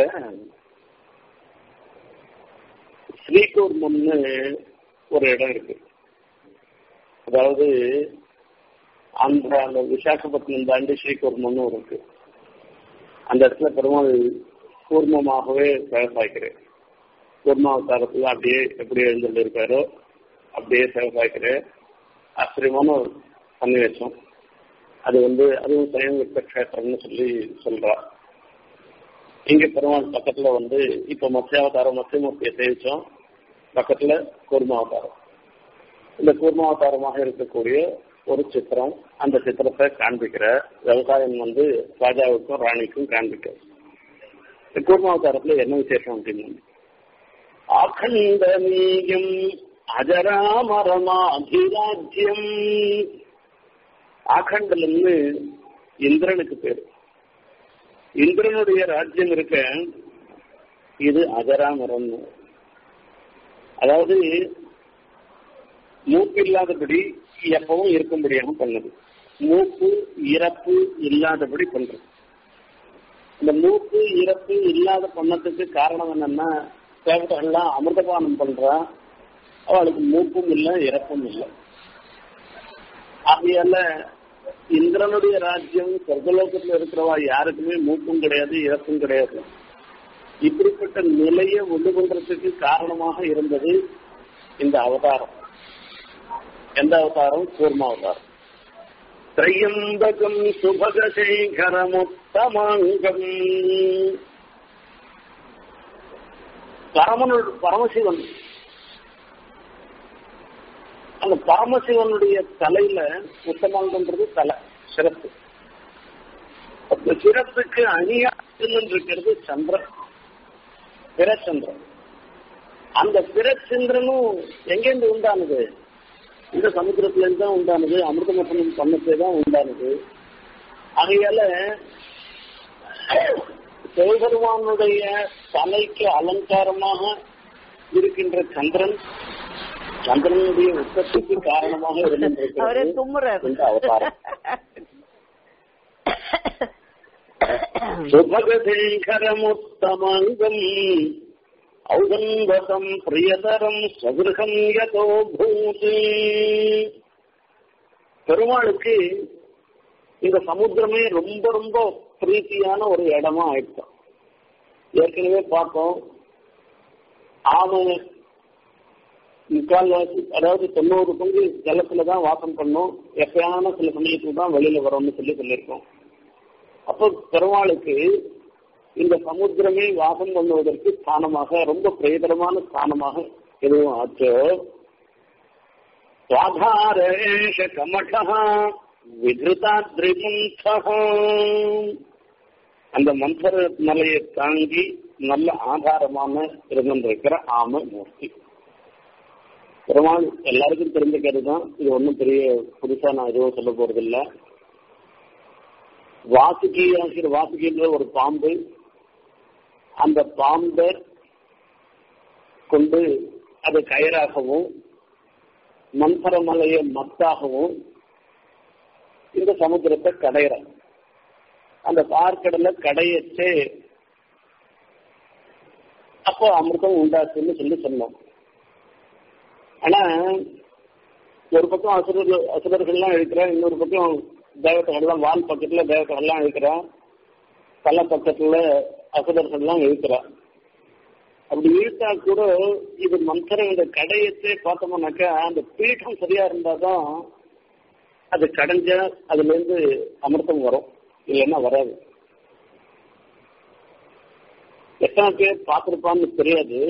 ஸ்ரீகூர்மம்னு ஒரு இடம் இருக்கு அதாவது ஆந்திரா அந்த விசாகப்பட்டினம் தாண்டி ஸ்ரீகூர்மம்னு ஒரு இருக்கு அந்த இடத்துல பெருமாள் கூர்மமாகவே விவசாயிக்கிறேன் கூர்மாவதாரத்துல அப்படியே எப்படி எழுந்துட்டு இருக்காரோ அப்படியே விவசாயிக்கிறேன் ஆச்சரியமான ஒரு சன்னிவேசம் அது வந்து அதுவும் சயன்வித்த கஷேத்திரம்னு சொல்லி சொல்றா இங்க பெருமாள் பக்கத்துல வந்து இப்ப மத்தியாவதாரம் மத்தியமூர்த்தியை சேவிச்சோம் பக்கத்துல கூர்மாவதாரம் இந்த கூர்மாவதாரமாக இருக்கக்கூடிய ஒரு சித்திரம் அந்த சித்திரத்தை காண்பிக்கிற விவசாயம் வந்து ராஜாவுக்கும் ராணிக்கும் காண்பிக்க இந்த கூர்மாவதாரத்துல என்ன விசேஷம் அப்படின்னு அகண்டமீயம் அஜராமரமாபிராஜ்யம் ஆகண்டலம்னு இந்திரனுக்கு பேரு இந்திரனுடைய ராஜ்யம் இருக்க இது அஜராமரம் அதாவது மூக்கு இல்லாதபடி எப்பவும் இருக்கும்படியாக பண்ணுது மூக்கு இறப்பு இல்லாதபடி பண்றது இந்த மூக்கு இறப்பு இல்லாத பண்ணத்துக்கு காரணம் என்னன்னா தேவதைகள்லாம் அமிர்தபானம் பண்றா அவளுக்கு மூக்கும் இல்லை இறப்பும் இல்லை ஆகையால இந்திரனுடைய ராஜ்யம் சொர்க்கலோகத்துல இருக்கிறவா யாருக்குமே மூக்கும் கிடையாது இறப்பும் கிடையாது இப்படிப்பட்ட நிலையை உண்டு பண்றதுக்கு காரணமாக இருந்தது இந்த அவதாரம் எந்த அவதாரம் கூர்ம அவதாரம் திரையம்பகம் சுபகசேகரமுத்தமாங்கம் பரமனு பரமசிவன் அந்த பரமசிவனுடைய தலையில உத்தமாங்கன்றது தலை சிறப்பு அந்த சிறப்புக்கு அணியா இருக்கிறது சந்திரன் பிறச்சந்திரன் அந்த பிறச்சந்திரனும் எங்கேருந்து உண்டானது இந்த சமுத்திரத்துல இருந்து தான் உண்டானது அமிர்தமத்தனம் பண்ணத்தை தான் உண்டானது ஆகையால சிவபெருமானுடைய தலைக்கு அலங்காரமாக இருக்கின்ற சந்திரன் சந்திரனுடைய உற்பத்திக்கு காரணமாக அவரே இருந்திருக்கிறது தும்முறாரு இந்த அவதாரம் சுபகசேகரமுத்தமங்கம் ஔகந்தகம் பிரியதரம் சதுர்கம் யதோ பூதி பெருமாளுக்கு இந்த சமுத்திரமே ரொம்ப ரொம்ப பிரீத்தியான ஒரு இடமா ஆயிடுச்சு ஏற்கனவே பார்த்தோம் ஆமை முக்கால்வாசி அதாவது தொண்ணூறு பங்கு ஜலத்துல தான் வாசம் பண்ணும் எப்பயான சில சமயத்துல தான் வெளியில வரும்னு சொல்லி சொல்லியிருக்கோம் அப்போ பெருமாளுக்கு இந்த சமுத்திரமே வாசம் பண்ணுவதற்கு ஸ்தானமாக ரொம்ப பிரயோஜனமான ஸ்தானமாக எதுவும் ஆச்சோ சுவாதாரேஷ கமடா விதிருதாத்ரிமுந்தா அந்த மந்திர மலையை தாங்கி நல்ல ஆதாரமான இருந்திருக்கிற ஆம மூர்த்தி பெருமாள் எல்லாருக்கும் தெரிஞ்சுக்கிறது தான் இது ஒன்றும் பெரிய புதுசா நான் எதுவும் சொல்ல போறது இல்ல வாசுகி ஆகிற வாசுகின்ற ஒரு பாம்பு அந்த பாம்பை கொண்டு அது கயராகவும் மந்தர மலையை மத்தாகவும் இந்த சமுத்திரத்தை கடையிற அந்த பார்க்கடல கடையச்சே அப்போ அமிர்தம் உண்டாச்சுன்னு சொல்லி சொன்னோம் ஆனா ஒரு பக்கம் அசுரர்கள் அசுரர்கள்லாம் இருக்கிறா இன்னொரு பக்கம் தேவதைகள்லாம் வால் பக்கத்துல தேவதைகள்லாம் இருக்கிறா தலை பக்கத்துல அசுரர்கள்லாம் இருக்கிறா அப்படி இழுத்தா கூட இது மந்திரம் இந்த கடையத்தே பார்த்தோம்னாக்கா அந்த பீடம் சரியா இருந்தாதான் அது கடைஞ்ச அதுல இருந்து அமிர்தம் வரும் இல்லைன்னா வராது எத்தனை பேர் பார்த்திருப்பான்னு தெரியாது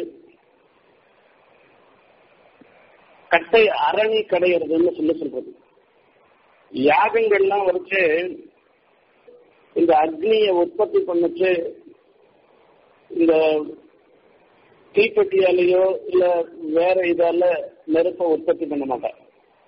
கட்டை அரணி கடையிறதுன்னு சொல்லி சொல்றது யாகங்கள்லாம் வச்சு இந்த அக்னியை உற்பத்தி பண்ணுச்சு இந்த தீப்பெட்டியாலேயோ இல்ல வேற இதால நெருப்ப உற்பத்தி பண்ண மாட்டாங்க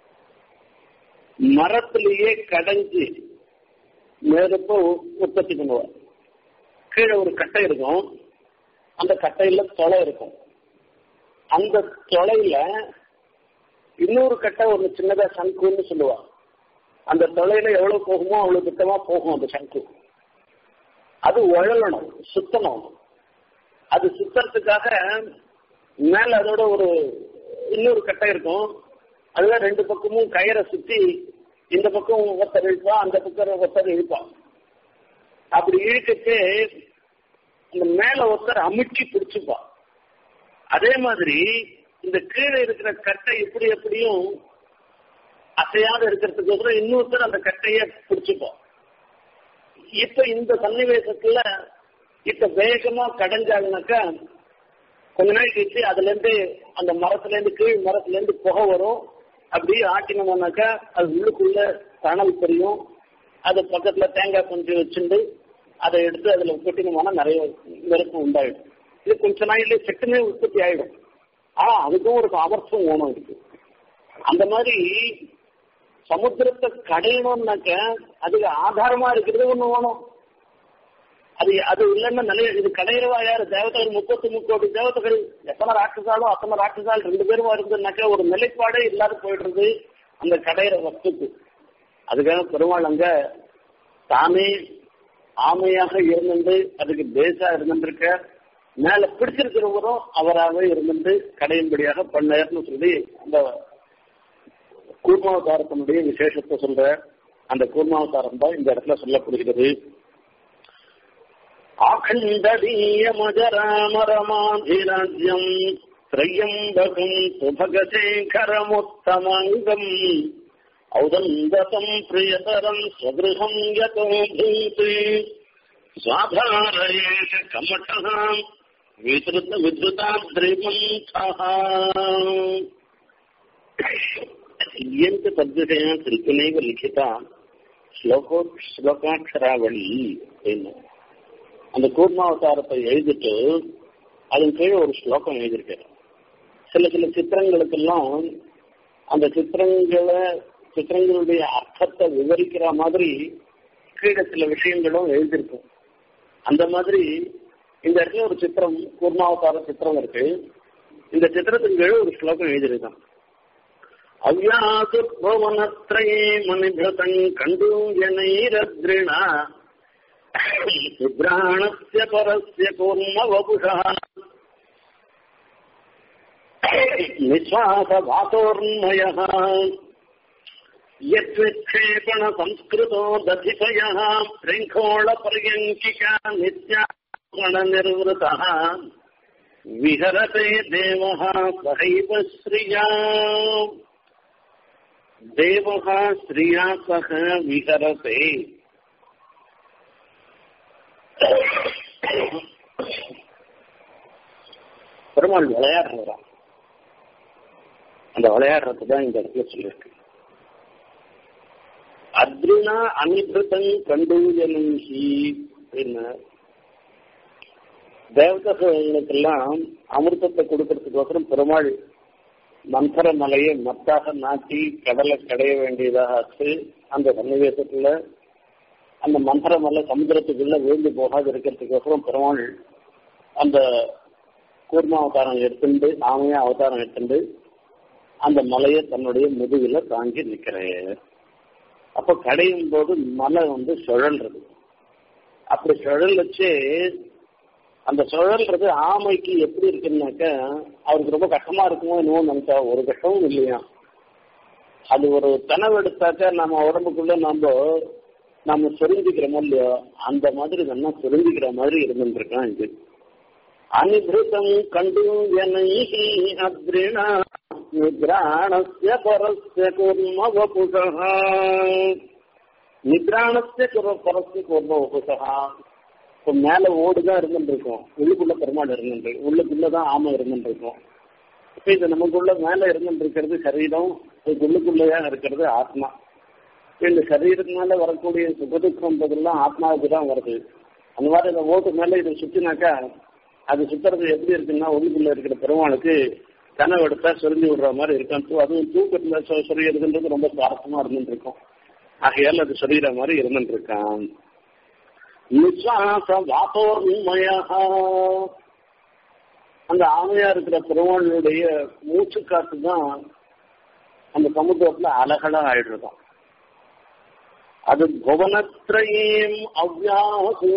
மரத்திலேயே கடைஞ்சி நெருப்ப உற்பத்தி பண்ணுவார் கீழே ஒரு கட்டை இருக்கும் அந்த கட்டையில தொலை இருக்கும் அந்த தொலையில இன்னொரு கட்டை ஒண்ணு சின்னதா சங்குன்னு சொல்லுவா அந்த தொலையில எவ்வளவு போகுமோ அவ்வளவு திட்டமா போகும் அந்த சங்கு அது உழலணும் சுத்தணும் அது சுத்தறதுக்காக மேல அதோட ஒரு இன்னொரு கட்டை இருக்கும் அதுல ரெண்டு பக்கமும் கயிறை சுத்தி இந்த பக்கம் ஒருத்தர் இழுப்பா அந்த பக்கம் ஒருத்தர் இழுப்பா அப்படி இழுக்கச்சு இந்த மேல ஒருத்தர் அமுக்கி பிடிச்சுப்பா அதே மாதிரி இந்த கீழே இருக்கிற கட்டை எப்படி எப்படியும் அசையாத இருக்கிறதுக்கு கூட இன்னொருத்தர் அந்த கட்டையை பிடிச்சுப்போம் இப்ப இந்த சன்னிவேசத்துல இப்ப வேகமா கடைஞ்சாங்கனாக்கா கொஞ்ச நாள் கழிச்சு அதுல இருந்து அந்த மரத்துல இருந்து கீழ் மரத்துல இருந்து புகை வரும் அப்படியே ஆட்டினோம்னாக்கா அது உள்ளுக்குள்ள தணல் தெரியும் அது பக்கத்துல தேங்காய் கொஞ்சம் வச்சுண்டு அதை எடுத்து அதுல கொட்டினோம்னா நிறைய நெருப்பு உண்டாயிடும் இது கொஞ்ச நாள்லயே செட்டுமே உற்பத்தி ஆயிடும் ஆனா அதுக்கும் ஒரு சாமர்த்தியம் ஓணும் இருக்கு அந்த மாதிரி சமுத்திரத்தை கடையணும்னாக்க அதுக்கு ஆதாரமா இருக்கிறது ஒண்ணு வேணும் அது அது இல்லைன்னா நிலைய இது கடையிறவா யாரு தேவதைகள் முப்பத்தி முக்கோடி தேவதைகள் எத்தனை ராட்சசாலும் அத்தனை ராட்சசால் ரெண்டு பேரும் இருந்ததுனாக்கா ஒரு நிலைப்பாடே இல்லாத போயிடுறது அந்த கடையிற வஸ்துக்கு அதுக்காக பெருமாள் அங்க தானே ஆமையாக இருந்துட்டு அதுக்கு பேஸா இருந்துருக்க மேல பிடிச்சிருக்கிறவரும் அவராகவே இருந்துட்டு கடையும்படியாக பண்ணார்னு சொல்லி அந்த கூர்மாவதாரத்தினுடைய விசேஷத்தை சொல்ற அந்த கூர்மாவதாரம் தான் இந்த இடத்துல சொல்லப்படுகிறது ஆகண்டீயமஜராமரமாதிராஜ்யம் திரையம்பகம் சுபகசேகரமுத்தமங்கம் ஔதந்ததம் பிரியதரம் ஸ்வகிருஹம் யதோ பூதி स्वाधारयेष कमठः विधृत विधृताद्रिमन्थः इयन्त पद्धतया திருப்பினைவ லிখিதா ஸ்லோகோ ஸ்லோகாட்சராவளி அப்படின்னு அந்த கூர்மாவதாரத்தை எழுதிட்டு அதன் கீழே ஒரு ஸ்லோகம் எழுதியிருக்காரு சில சில சித்திரங்களுக்கெல்லாம் அந்த சித்திரங்களை சித்திரங்களுடைய அர்த்தத்தை விவரிக்கிற மாதிரி கீழே சில விஷயங்களும் எழுதியிருக்கும் அந்த மாதிரி இந்த இடத்துல ஒரு சித்திரம் கூர்மாவதார சித்திரம் இருக்கு இந்த சித்திரத்துக்கு கீழே ஒரு ஸ்லோகம் எழுதியிருக்கான் அவ்யாசுர்பவனத்ரயே மணிபிரதங் கண்டூயனைரத்ரிணா விப்ராணஸ்ய பரஸ்ய கூர்ம வபுஷா निःश्वासभातोर्मयः यद्विक्षेपण संस्कृतो दधितयः शृङ्खोळपर्यङ्किका नित्यागणनिर्वृतः विहरते देवः सहैव श्रिया देवः श्रिया सह विहरते பெருமாள் விளையாடுறான் அந்த விளையாடுறது தான் இந்த இடத்துல சொல்லியிருக்கு அர்ஜுனா அனிபிருத்தம் கண்டூஜனி அப்படின்னு தேவதர்களுக்கெல்லாம் அமிர்தத்தை கொடுக்கறதுக்கோசரம் பெருமாள் மந்தர மலையை மத்தாக நாட்டி கடலை கடைய வேண்டியதாக ஆச்சு அந்த சன்னிவேசத்துல அந்த மந்தர மலை சமுதிரத்துக்குள்ள விழுந்து போகாது இருக்கிறதுக்கோசரம் பெருமாள் அந்த கூர்மா அவதாரம் எடுத்துண்டு ஆமையா அவதாரம் எடுத்துண்டு அந்த மலையை தன்னுடைய முதுகுல தாங்கி நிக்கிறேன் அப்ப கடையும் போது மலை வந்து சுழல்றது அப்படி சுழல் அந்த சுழல்றது ஆமைக்கு எப்படி இருக்குன்னாக்க அவருக்கு ரொம்ப கஷ்டமா இருக்குமோ என்னவோ நினைச்சா ஒரு கஷ்டமும் இல்லையா அது ஒரு கனவு எடுத்தாக்க நம்ம உடம்புக்குள்ள நம்ம நம்ம சொரிஞ்சுக்கிறோமோ இல்லையோ அந்த மாதிரி நல்லா சொரிஞ்சுக்கிற மாதிரி இருந்துருக்கான் இது அனிபிருத்தம் கண்டு ஜனைஹி அத்ரிணா நித்ராணஸ்ய பரஸ்ய கூர்ம வபுஷः நித்ராணஸ்ய பரஸ்ய கூர்ம வபுஷः இப்போ மேல ஓடுதான் இருந்துட்டு இருக்கும் உள்ளுக்குள்ள பெருமாள் இருந்துட்டு உள்ளுக்குள்ளதான் ஆமை இருந்துட்டு இருக்கும் இப்போ இது நமக்குள்ள மேல இருந்துட்டு இருக்கிறது சரீரம் இதுக்கு உள்ளுக்குள்ளயா இருக்கிறது ஆத்மா இந்த சரீரத்தினால வரக்கூடிய சுகதுக்கம் பதிலாம் ஆத்மாவுக்கு தான் வருது அந்த மாதிரி இந்த ஓட்டு மேல இதை சுத்தினாக்கா அது சுத்துறது எப்படி இருக்குன்னா உள்ளுக்குள்ள இருக்கிற பெருமாளுக்கு கனவு எடுத்தா சொரிஞ்சு விடுற மாதிரி இருக்கும் அதுவும் தூக்கத்துல சொரியறதுன்றது ரொம்ப சுவாரஸ்யமா இருந்துட்டு இருக்கும் ஆகையால் அது சொரியிற மாதிரி இருந்துட்டு இருக்கான் நிஸ்வாச வாசோர்மயா அந்த ஆமையா இருக்கிற பெருமாளுடைய மூச்சு காத்து தான் அந்த சமுத்திரத்துல அலகலா ஆயிடுறதாம் அது புவனத்திரையும் அவ்யாசு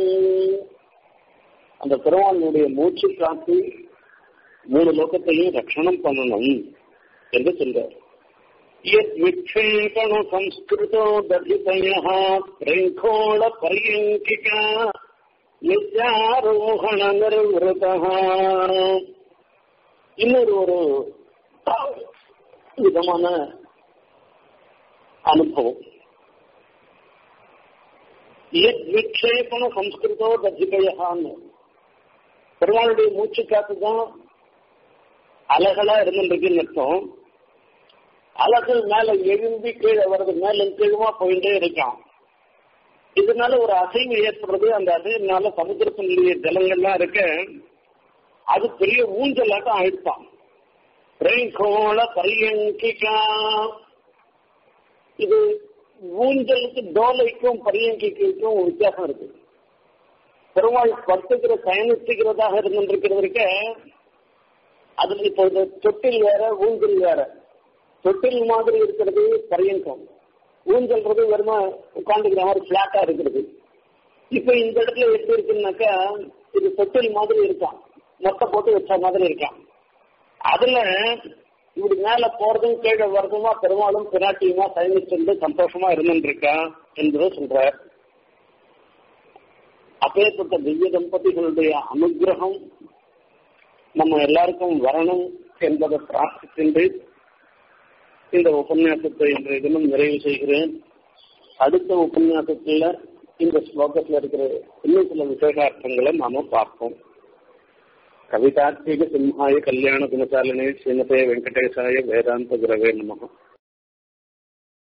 அந்த பெருமாளுடைய மூச்சு காத்து மூணு லோகத்தையும் ரட்சணம் பண்ணணும் என்று சொல்றார் விக்ஷேபண சம்ஸ்கிருதோ ததிதய பிரங்கோள பரியங்கிகா நித்யாரோகண நிர்வத இன்னொரு ஒரு விதமான அனுபவம் விக்ஷேபண சம்ஸ்கிருதோ ததிதயான்னு பெருமாளுடைய மூச்சு காத்து தான் அலகளா இருந்துருக்குன்னு அர்த்தம் அலகு மேல எழும்பி கீழே வர்றது மேல கீழுமா போயிட்டே இருக்கான் இதனால ஒரு அசைவு ஏற்படுறது அந்த அசைவினால சமுத்திரத்தினுடைய ஜலங்கள்லாம் இருக்க அது பெரிய ஊஞ்சலாட்டம் ஆயிடுச்சான் பிரேங்கோள பரியங்கிக்கா இது ஊஞ்சலுக்கு டோலைக்கும் பரியங்கிக்கும் வித்தியாசம் இருக்கு பெருமாள் படுத்துக்கிற பயணிச்சுக்கிறதாக இருந்துருக்கிறதுக்கு அதுல இப்போ இந்த தொட்டில் வேற ஊஞ்சல் வேற தொட்டில் மாதிரி இருக்கிறது பரியங்கம் ஊஞ்சல்றது வெறுமா உட்காந்துக்கிற மாதிரி பிளாட்டா இருக்கிறது இப்ப இந்த இடத்துல எப்படி இருக்குன்னாக்கா இது தொட்டில் மாதிரி இருக்கான் மொத்த போட்டு வச்ச மாதிரி இருக்கான் அதுல இப்படி மேல போறதும் கீழே வர்றதுமா பெருமாளும் பிராட்டியுமா பயணிச்சிருந்து சந்தோஷமா இருந்துட்டு இருக்கா என்பதை சொல்றார் அப்பேற்பட்ட திவ்ய தம்பதிகளுடைய அனுகிரகம் நம்ம எல்லாருக்கும் வரணும் என்பதை பிரார்த்திக்கின்று இந்த உபன்யாசத்தை இன்றைய தினம் நிறைவு செய்கிறேன் அடுத்த உபன்யாசத்துல இந்த ஸ்லோகத்துல இருக்கிற இன்னும் சில விசேஷார்த்தங்களை நாம பார்ப்போம் கவிதாத்மிக சிம்ஹாய கல்யாண குணசாலினே ஸ்ரீமதே வெங்கடேசாய வேதாந்த குரவே நமகம்